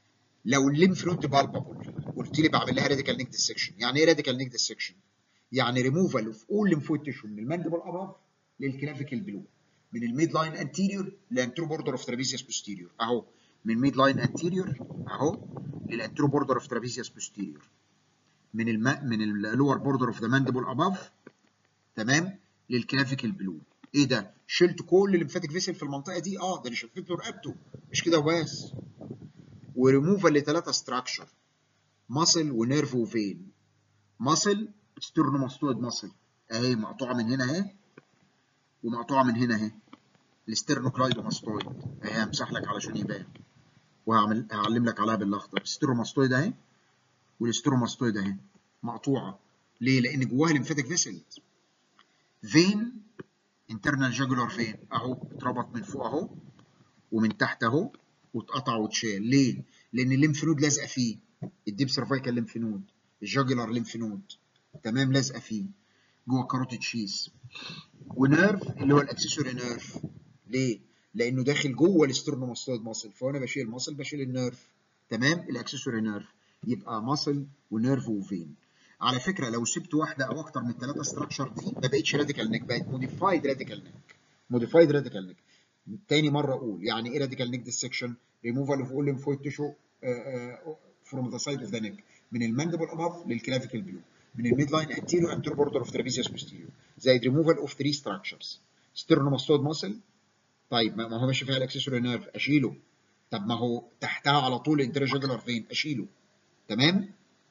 S1: لو الليمف نود بالبابل قلت لي بعمل لها راديكال نيك ديسكشن يعني ايه راديكال نيك ديسكشن يعني ريموفال اوف اول ليمفويد تيشو من المانديبل اباف للكلافيكال بلو من الميد لاين انتيريور للانترو بوردر اوف ترابيزيوس بوستيريور اهو من ميد لاين انتيريور اهو للانترو بوردر اوف ترابيزيوس بوستيريور من الم... من اللور بوردر اوف ذا مانديبل اباف تمام للكلافيكال بلو ايه ده شلت كل الليمفاتيك فيسل في المنطقه دي اه ده انا شفيت له رقبته مش كده وبس وريموفال لثلاثه ستراكشر ماسل ونيرف وفين ماسل ستيرنوماستويد ماسل اهي مقطوعه من هنا اهي ومقطوعه من هنا اهي الستيرنوكلايدوماستويد اهي همسح لك علشان يبان وهعمل هعلم لك عليها بالاخضر ستيروماستويد اهي والستيروماستويد اهي مقطوعه ليه؟ لان جواها ليمفاتيك فيسل فين انترنال جاجولار فين اهو اتربط من فوق اهو ومن تحت اهو واتقطع واتشال ليه؟ لان الليمف نود لازقه فيه الديب سيرفايكال ليمف نود الجاجولار ليمف نود تمام لازقه فيه جوه الكاروتيد شيس ونيرف اللي هو الاكسسوري نيرف ليه؟ لانه داخل جوه الاسترنوماستويد ماسل فانا بشيل الماسل بشيل النيرف تمام الاكسسوري نيرف يبقى ماسل ونيرف وفين على فكره لو سبت واحده او اكتر من الثلاثه ستراكشر دي ما بقتش راديكال نيك بقت موديفايد راديكال نيك موديفايد راديكال نيك تاني مره اقول يعني ايه راديكال نيك ديسكشن ريموفال اوف اول ليمفويد تيشو فروم ذا سايد اوف ذا نيك من الماندبل اباف للكلافيكال بلو من الميد لاين انتيريو انتر بوردر اوف ترابيزيوس بوستيريو زائد ريموفال اوف 3 ستراكشرز ستيرنوماستويد ماسل طيب ما هو ماشي فيها الاكسسوري نيرف اشيله طب ما هو تحتها على طول انترجاجولار فين اشيله تمام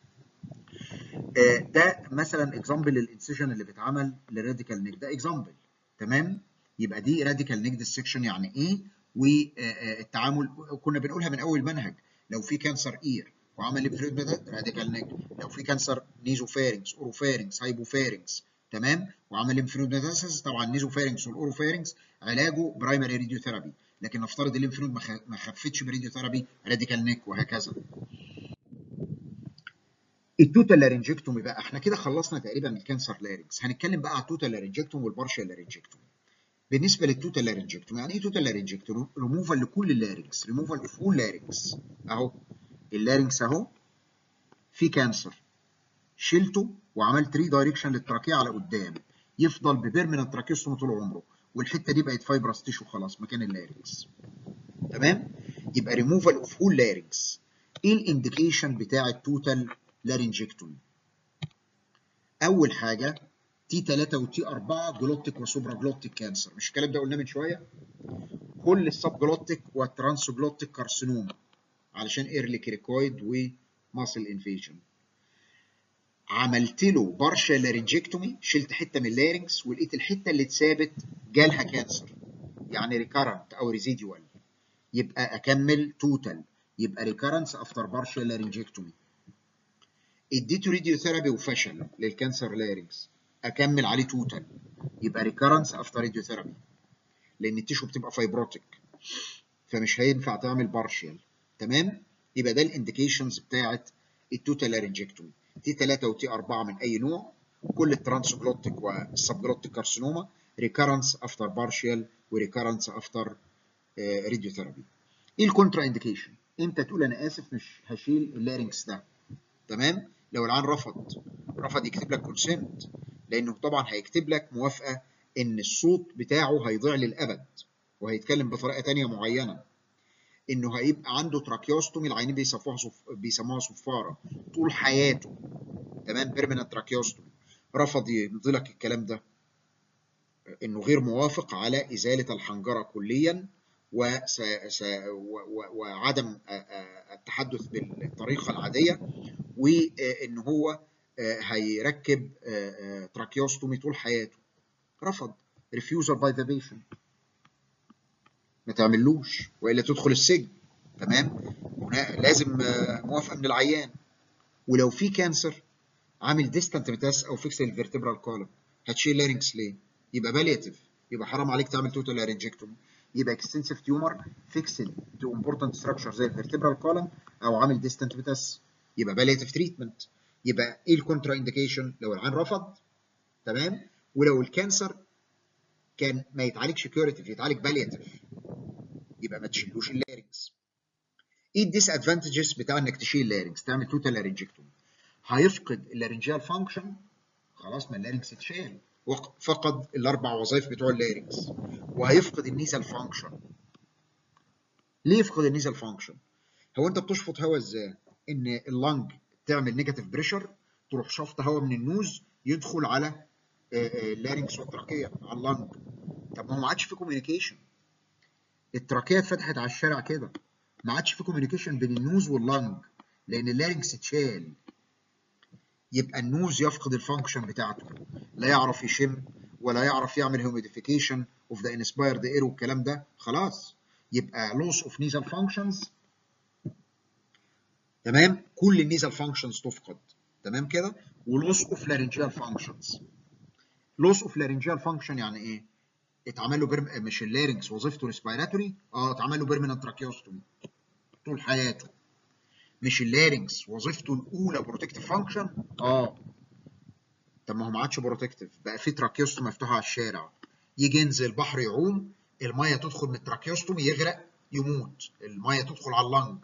S1: آه ده مثلا اكزامبل للانسيشن اللي بيتعمل للراديكال نيك ده اكزامبل تمام يبقى دي راديكال نيك ديسكشن يعني ايه والتعامل كنا بنقولها من اول منهج لو في كانسر اير وعمل ليبفريد راديكال نيك لو في كانسر نيزوفارينكس اوروفارينكس هايبوفارينكس تمام وعمل ليمفنود ميتاسيس طبعا النيزوفارينكس والاوروفارينكس علاجه برايمري راديو ثيرابي لكن نفترض الليمفنود ما خفتش براديو ثيرابي راديكال نيك وهكذا التوتال لارنجكتومي بقى احنا كده خلصنا تقريبا الكانسر لارنجز هنتكلم بقى على التوتال لارنجكتومي والبارشال لارنجكتومي بالنسبه للتوتال لارنجكتومي يعني ايه توتال لارنجكتومي ريموفال لكل اللارنجز ريموفال اوف اول لارنجز اهو اللارنجز اهو في كانسر شلته وعملت ري دايركشن للتراكيه على قدام يفضل ببيرمننت تراكيوستومي طول عمره والحته دي بقت فايبرس تيشو خلاص مكان اللارنجز تمام يبقى ريموفال اوف اول لارنجز ايه الانديكيشن بتاع التوتال لارنجكتومي اول حاجه تي 3 وتي 4 جلوتيك وسوبرا جلوتيك كانسر مش الكلام ده قلناه من شويه كل السبجلوتيك والترانسجلوتيك كارسينوما علشان ايرلي كريكويد وماسل انفيجن عملت له بارشال لارنجكتومي شلت حته من اللارنكس ولقيت الحته اللي اتثابت جالها كانسر يعني ريكارنت او ريزيديوال يبقى اكمل توتال يبقى ريكارنس افتر بارشال لارنجكتومي اديته راديو ثيرابي وفشل للكانسر لارنكس اكمل عليه توتال يبقى ريكارنس افتر راديو ثيرابي لان التيشو بتبقى فايبروتيك فمش هينفع تعمل بارشال تمام يبقى ده الانديكيشنز بتاعت التوتال لارنجكتومي تي 3 وتي 4 من اي نوع كل الترانسجلوتيك والسبجلوتيك كارسينوما ريكارنس افتر بارشال وريكارنس افتر راديو ثيرابي ايه الكونترا انديكيشن امتى تقول انا اسف مش هشيل اللارنكس ده تمام لو العيان رفض رفض يكتب لك كونسنت لانه طبعا هيكتب لك موافقه ان الصوت بتاعه هيضيع للابد وهيتكلم بطريقه ثانيه معينه انه هيبقى عنده تراكيوستومي العيانين بيسموها صف... بيسموها صفاره طول حياته تمام بيرمننت تراكيوستومي رفض يمضي لك الكلام ده انه غير موافق على ازاله الحنجره كليا وس... س... و... و... وعدم التحدث بالطريقه العاديه وان هو هيركب تراكيوستومي طول حياته رفض refusal by the patient ما تعملوش والا تدخل السجن تمام لازم موافقه من العيان ولو في كانسر عامل ديستانت ميتاس او فيكس الفيرتبرال كولم هتشيل لارنكس ليه؟ يبقى بالياتيف يبقى حرام عليك تعمل توتال لارنجكتومي يبقى اكستنسيف تيومر فيكسد تو امبورتنت ستراكشر زي الفيرتبرال كولم او عامل ديستانت ميتاس يبقى بالياتيف تريتمنت يبقى ايه الكونترا انديكيشن لو العيان رفض تمام ولو الكانسر كان ما يتعالجش كيوريتيف يتعالج بالياتيف يبقى ما تشيلوش اللارنكس ايه الديس ادفانتجز بتاع انك تشيل اللارنكس تعمل توتال لارنجكتومي هيفقد اللارنجيال فانكشن خلاص ما اللارنكس اتشال فقد الاربع وظائف بتوع اللارنكس وهيفقد النيزل فانكشن ليه يفقد النيزل فانكشن هو انت بتشفط هواء ازاي ان اللنج تعمل نيجاتيف بريشر تروح شفط هواء من النوز يدخل على اللارنكس والتراكيه على اللنج طب ما هو ما عادش في كوميونيكيشن التراكيه اتفتحت على الشارع كده ما عادش في كوميونيكيشن بين النوز واللنج لان اللارنكس اتشال يبقى النوز يفقد الفانكشن بتاعته لا يعرف يشم ولا يعرف يعمل هيوميديفيكيشن اوف ذا انسبايرد اير والكلام ده خلاص يبقى لوس اوف نيزل فانكشنز تمام كل النيزل فانكشنز تفقد تمام كده ولوس اوف لارنجيال فانكشنز لوس اوف لارنجيال فانكشن يعني ايه اتعمل له برم... مش اللارنكس وظيفته ريسبيراتوري اه اتعمل له بيرمننت تراكيوستومي طول حياته مش اللارنكس وظيفته الاولى بروتكتيف فانكشن اه طب ما هو ما عادش بروتكتيف بقى في تراكيوستومي مفتوحه على الشارع يجي ينزل البحر يعوم الميه تدخل من التراكيوستومي يغرق يموت الميه تدخل على اللنج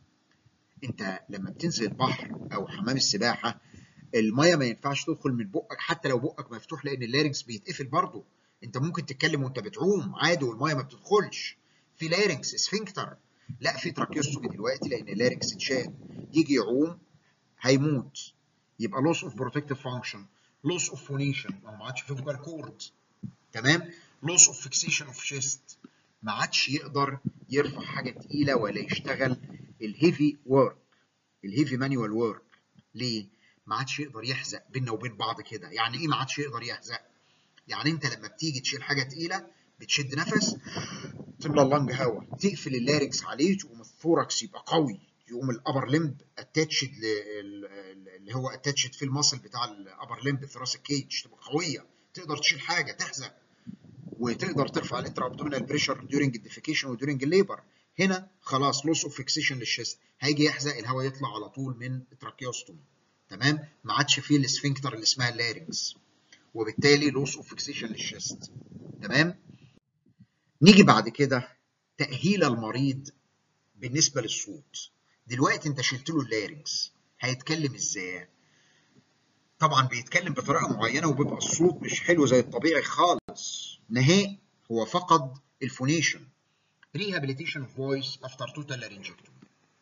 S1: انت لما بتنزل البحر او حمام السباحه الميه ما ينفعش تدخل من بقك حتى لو بقك مفتوح لان اللارنكس بيتقفل برضه انت ممكن تتكلم وانت بتعوم عادي والميه ما بتدخلش في لارنكس اسفنكتر لا في تراكيوستومي دلوقتي لان اللارنكس اتشال يجي يعوم هيموت يبقى لوس اوف بروتكتيف فانكشن لوس اوف فونيشن ما هو ما عادش في فوكال كورد تمام لوس اوف فيكسيشن اوف شيست ما عادش يقدر يرفع حاجه تقيله ولا يشتغل الهيفي ورك الهيفي مانيوال ورك ليه؟ ما عادش يقدر يحزق بيننا وبين بعض كده يعني ايه ما عادش يقدر يحزق؟ يعني انت لما بتيجي تشيل حاجه تقيله بتشد نفس تملى اللنج هواء تقفل اللاركس عليه تقوم الثوركس يبقى قوي يقوم الابر لمب اتاتشد اللي هو اتاتشد في المصل بتاع الابر لمب ثراسك كيج تبقى قويه تقدر تشيل حاجه تحزق وتقدر ترفع الانترا ابدومينال بريشر ديورنج الديفيكيشن وديورنج الليبر هنا خلاص لوس اوف فيكسيشن للشيست هيجي يحزق الهواء يطلع على طول من التراكيوستومي تمام ما عادش فيه الاسفنكتر اللي اسمها اللارنكس وبالتالي لوس اوف فيكسيشن للشيست تمام نيجي بعد كده تأهيل المريض بالنسبة للصوت دلوقتي انت شلت له اللارنكس هيتكلم ازاي طبعا بيتكلم بطريقة معينة وبيبقى الصوت مش حلو زي الطبيعي خالص نهائي هو فقد الفونيشن rehabilitation of voice after total laryngectomy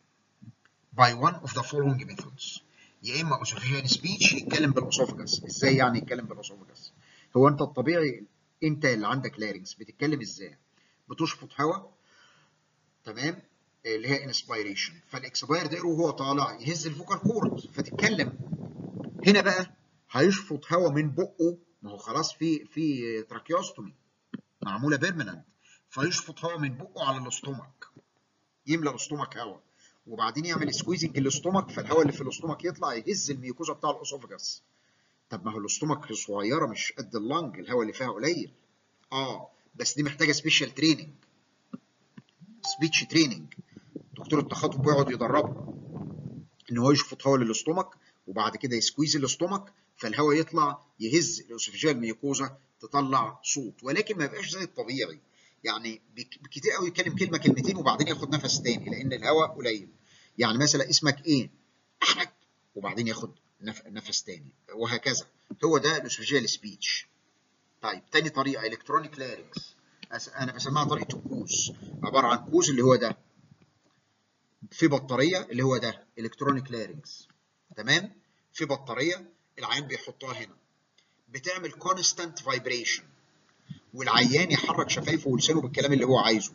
S1: by one of the following methods يا اما اوسوفيجيال سبيتش يتكلم بالاسوفجس ازاي يعني يتكلم بالاسوفجس هو انت الطبيعي انت اللي عندك لارنكس بتتكلم ازاي بتشفط هواء تمام اللي هي انسبيريشن فالاكسبايرد اير وهو طالع يهز الفوكال كورد فتتكلم هنا بقى هيشفط هواء من بقه ما هو خلاص في في تراكيوستومي معموله بيرمننت فيشفط هواء من بقه على الاستومك يملى الاستومك هواء وبعدين يعمل سكويزنج الاستومك فالهواء اللي في الاستومك يطلع يهز الميوكوزا بتاع الاسوفجاس طب ما هو الاستومك صغيره مش قد اللنج الهواء اللي فيها قليل اه بس دي محتاجه سبيشال تريننج سبيتش تريننج دكتور التخاطب بيقعد يدربها ان هو يشفط هواء للاستومك وبعد كده يسكويز الاستومك فالهواء يطلع يهز الاسوفيجيال ميوكوزا تطلع صوت ولكن ما يبقاش زي الطبيعي يعني كتير قوي يتكلم كلمه كلمتين وبعدين ياخد نفس تاني لان الهواء قليل يعني مثلا اسمك ايه احمد وبعدين ياخد نفس تاني وهكذا هو ده الاسوفيجيال سبيتش طيب تاني طريقه الكترونيك لارينكس انا بسميها طريقه الكوز عباره عن كوز اللي هو ده في بطاريه اللي هو ده الكترونيك لارينكس تمام في بطاريه العيان بيحطها هنا بتعمل كونستانت فايبريشن والعيان يحرك شفايفه ولسانه بالكلام اللي هو عايزه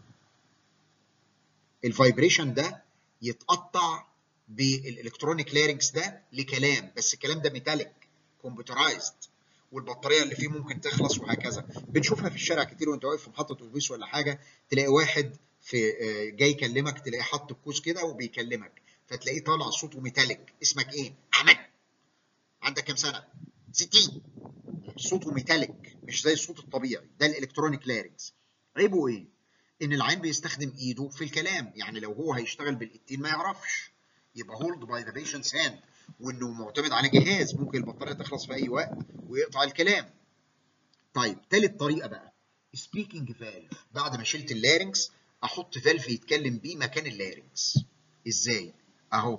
S1: الفايبريشن ده يتقطع بالالكترونيك لارينكس ده لكلام بس الكلام ده ميتاليك كمبيوترايزد والبطاريه اللي فيه ممكن تخلص وهكذا بنشوفها في الشارع كتير وانت واقف في محطه اتوبيس ولا حاجه تلاقي واحد في جاي يكلمك تلاقيه حاطط الكوز كده وبيكلمك فتلاقيه طالع صوته ميتاليك اسمك ايه احمد عندك كام سنه 60 صوته ميتاليك مش زي الصوت الطبيعي ده الالكترونيك لارينكس عيبه ايه ان العين بيستخدم ايده في الكلام يعني لو هو هيشتغل بالايدين ما يعرفش يبقى هولد باي ذا بيشنتس هاند وانه معتمد على جهاز ممكن البطاريه تخلص في اي وقت ويقطع الكلام طيب تالت طريقه بقى سبيكنج فالف بعد ما شلت اللارينكس احط فالف يتكلم بيه مكان اللارينكس ازاي اهو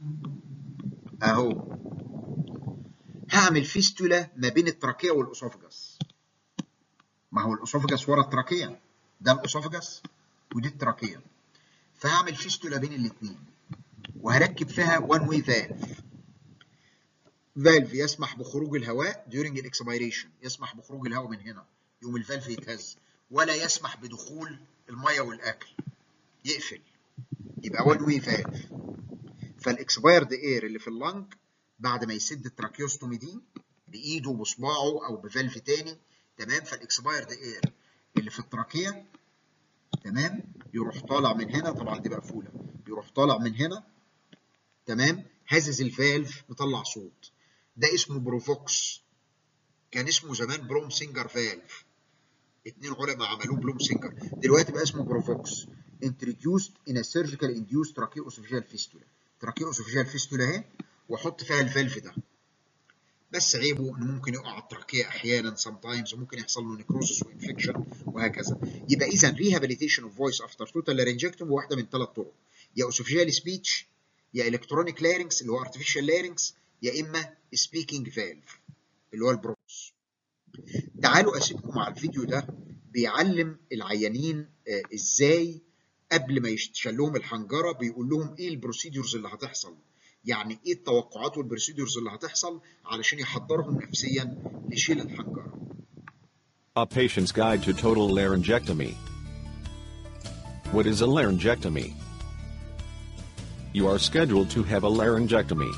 S1: اهو هعمل فيستولا ما بين التراكيه والاسوفجاس ما هو الاسوفجاس ورا التراكيه ده الاسوفجاس ودي التراكيه فهعمل فيستولا بين الاثنين وهركب فيها وان واي فالف فالف يسمح بخروج الهواء during الاكسبيريشن يسمح بخروج الهواء من هنا يقوم الفالف يتهز ولا يسمح بدخول الميه والاكل يقفل يبقى وان واي فالف فالاكسبايرد اير اللي في اللنج بعد ما يسد التراكيوستومي دي بايده بصباعه او بفالف تاني تمام فالاكسبايرد اير اللي في التراكيه تمام يروح طالع من هنا طبعا دي مقفوله يروح طالع من هنا تمام هزز الفالف مطلع صوت ده اسمه بروفوكس كان اسمه زمان بروم سينجر فالف اتنين علماء عملوه بلوم سينجر دلوقتي بقى اسمه بروفوكس introduced in a surgical induced tracheoesophageal fistula tracheoesophageal fistula اهي واحط فيها الفالف ده بس عيبه انه ممكن يقع على التراكيه احيانا sometimes وممكن يحصل له نيكروزس وانفكشن وهكذا يبقى اذا ريهابيليتيشن اوف فويس افتر توتال لارنجكتوم واحده من ثلاث طرق يا اوسوفيجيال سبيتش يا الكترونيك لارنكس اللي هو ارتفيشال لارنكس يا اما سبيكينج فالف اللي هو البروكس تعالوا اسيبكم على الفيديو ده بيعلم العيانين آه ازاي قبل ما يشتغل لهم الحنجره بيقول لهم ايه البروسيدورز اللي هتحصل يعني ايه التوقعات والبروسيدورز اللي هتحصل علشان يحضرهم نفسيا لشيل الحنجره
S2: A patient's guide to total laryngectomy. What is a laryngectomy? You are scheduled to have a laryngectomy.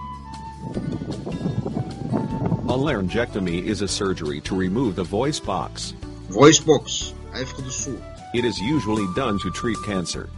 S2: A laryngectomy is a surgery to remove the voice box.
S1: فويس بوكس هيفقد الصوت
S2: It is usually done to treat cancer.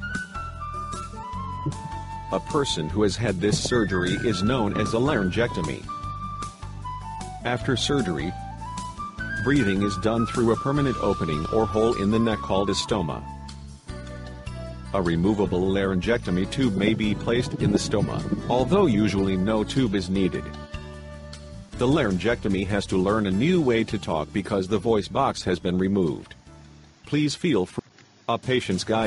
S2: A person who has had this surgery is known as a laryngectomy. After surgery, breathing is done through a permanent opening or hole in the neck called a stoma. A removable laryngectomy tube may be placed in the stoma, although usually no tube is needed. The laryngectomy has to learn a new way to talk because the voice box has been removed. Please feel free. A patient's guide.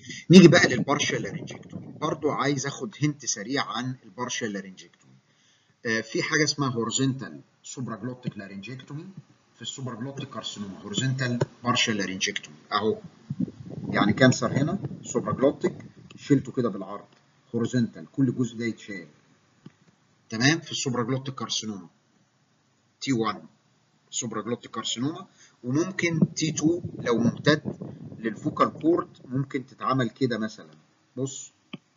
S1: نيجي بقى للبارشال لارنجكتومي برضو عايز اخد هنت سريع عن البارشال لارنجكتومي آه في حاجه اسمها هورزنتال سوبراجلوتيك لارنجكتومي في السوبراجلوتيك كارسينوما هورزنتال بارشال لارنجكتومي اهو يعني كانسر هنا سوبراجلوتيك شلته كده بالعرض هورزنتال كل جزء ده يتشال تمام في السوبراجلوتيك كارسينوما تي 1 سوبراجلوتيك كارسينوما وممكن تي 2 لو ممتد للفوكال كورد ممكن تتعمل كده مثلا بص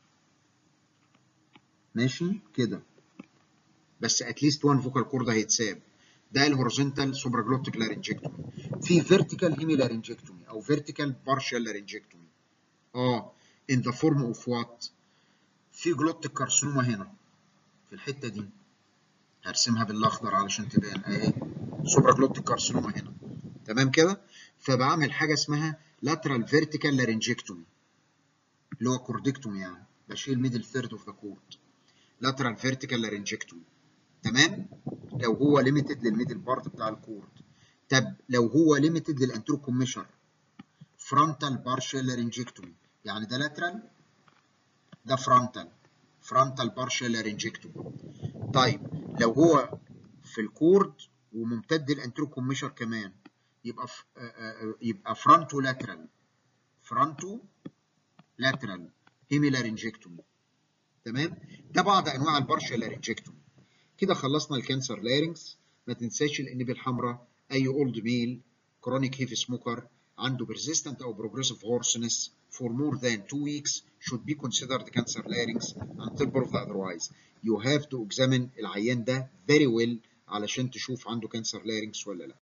S1: ماشي كده بس اتليست 1 فوكال كورد هيتساب ده الهوريزونتال سوبراجلوتيك لارنجكتومي في فيرتيكال هيمي لارنجكتومي او فيرتيكال بارشال لارنجكتومي اه in the form of what في جلوتيك كارسينوما هنا في الحته دي هرسمها بالاخضر علشان تبان اهي سوبراجلوتيك كارسينوما هنا تمام كده فبعمل حاجه اسمها lateral vertical larynjectomy اللي هو كوردكتومي يعني بشيل ميدل ثيرد اوف ذا كورد lateral vertical larynjectomy تمام لو هو ليميتد للميدل بارت بتاع الكورد طب لو هو ليميتد للانترو كوميشر فرونتال بارشال لارنجكتومي يعني ده لاترال ده فرونتال فرونتال بارشال لارنجكتومي طيب لو هو في الكورد وممتد الانترو كوميشر كمان يبقى ف... يبقى فرونتو لاترال فرونتو لاترال هيمي لارنجكتومي تمام ده بعض انواع البارشال لارنجكتومي كده خلصنا الكانسر لارنكس ما تنساش الانبي الحمراء اي اولد ميل كرونيك هيفي سموكر عنده persistent او progressive hoarseness for more than two weeks should be considered cancer larynx until proved otherwise. You have to examine العيان ده very well علشان تشوف عنده cancer larynx ولا لا.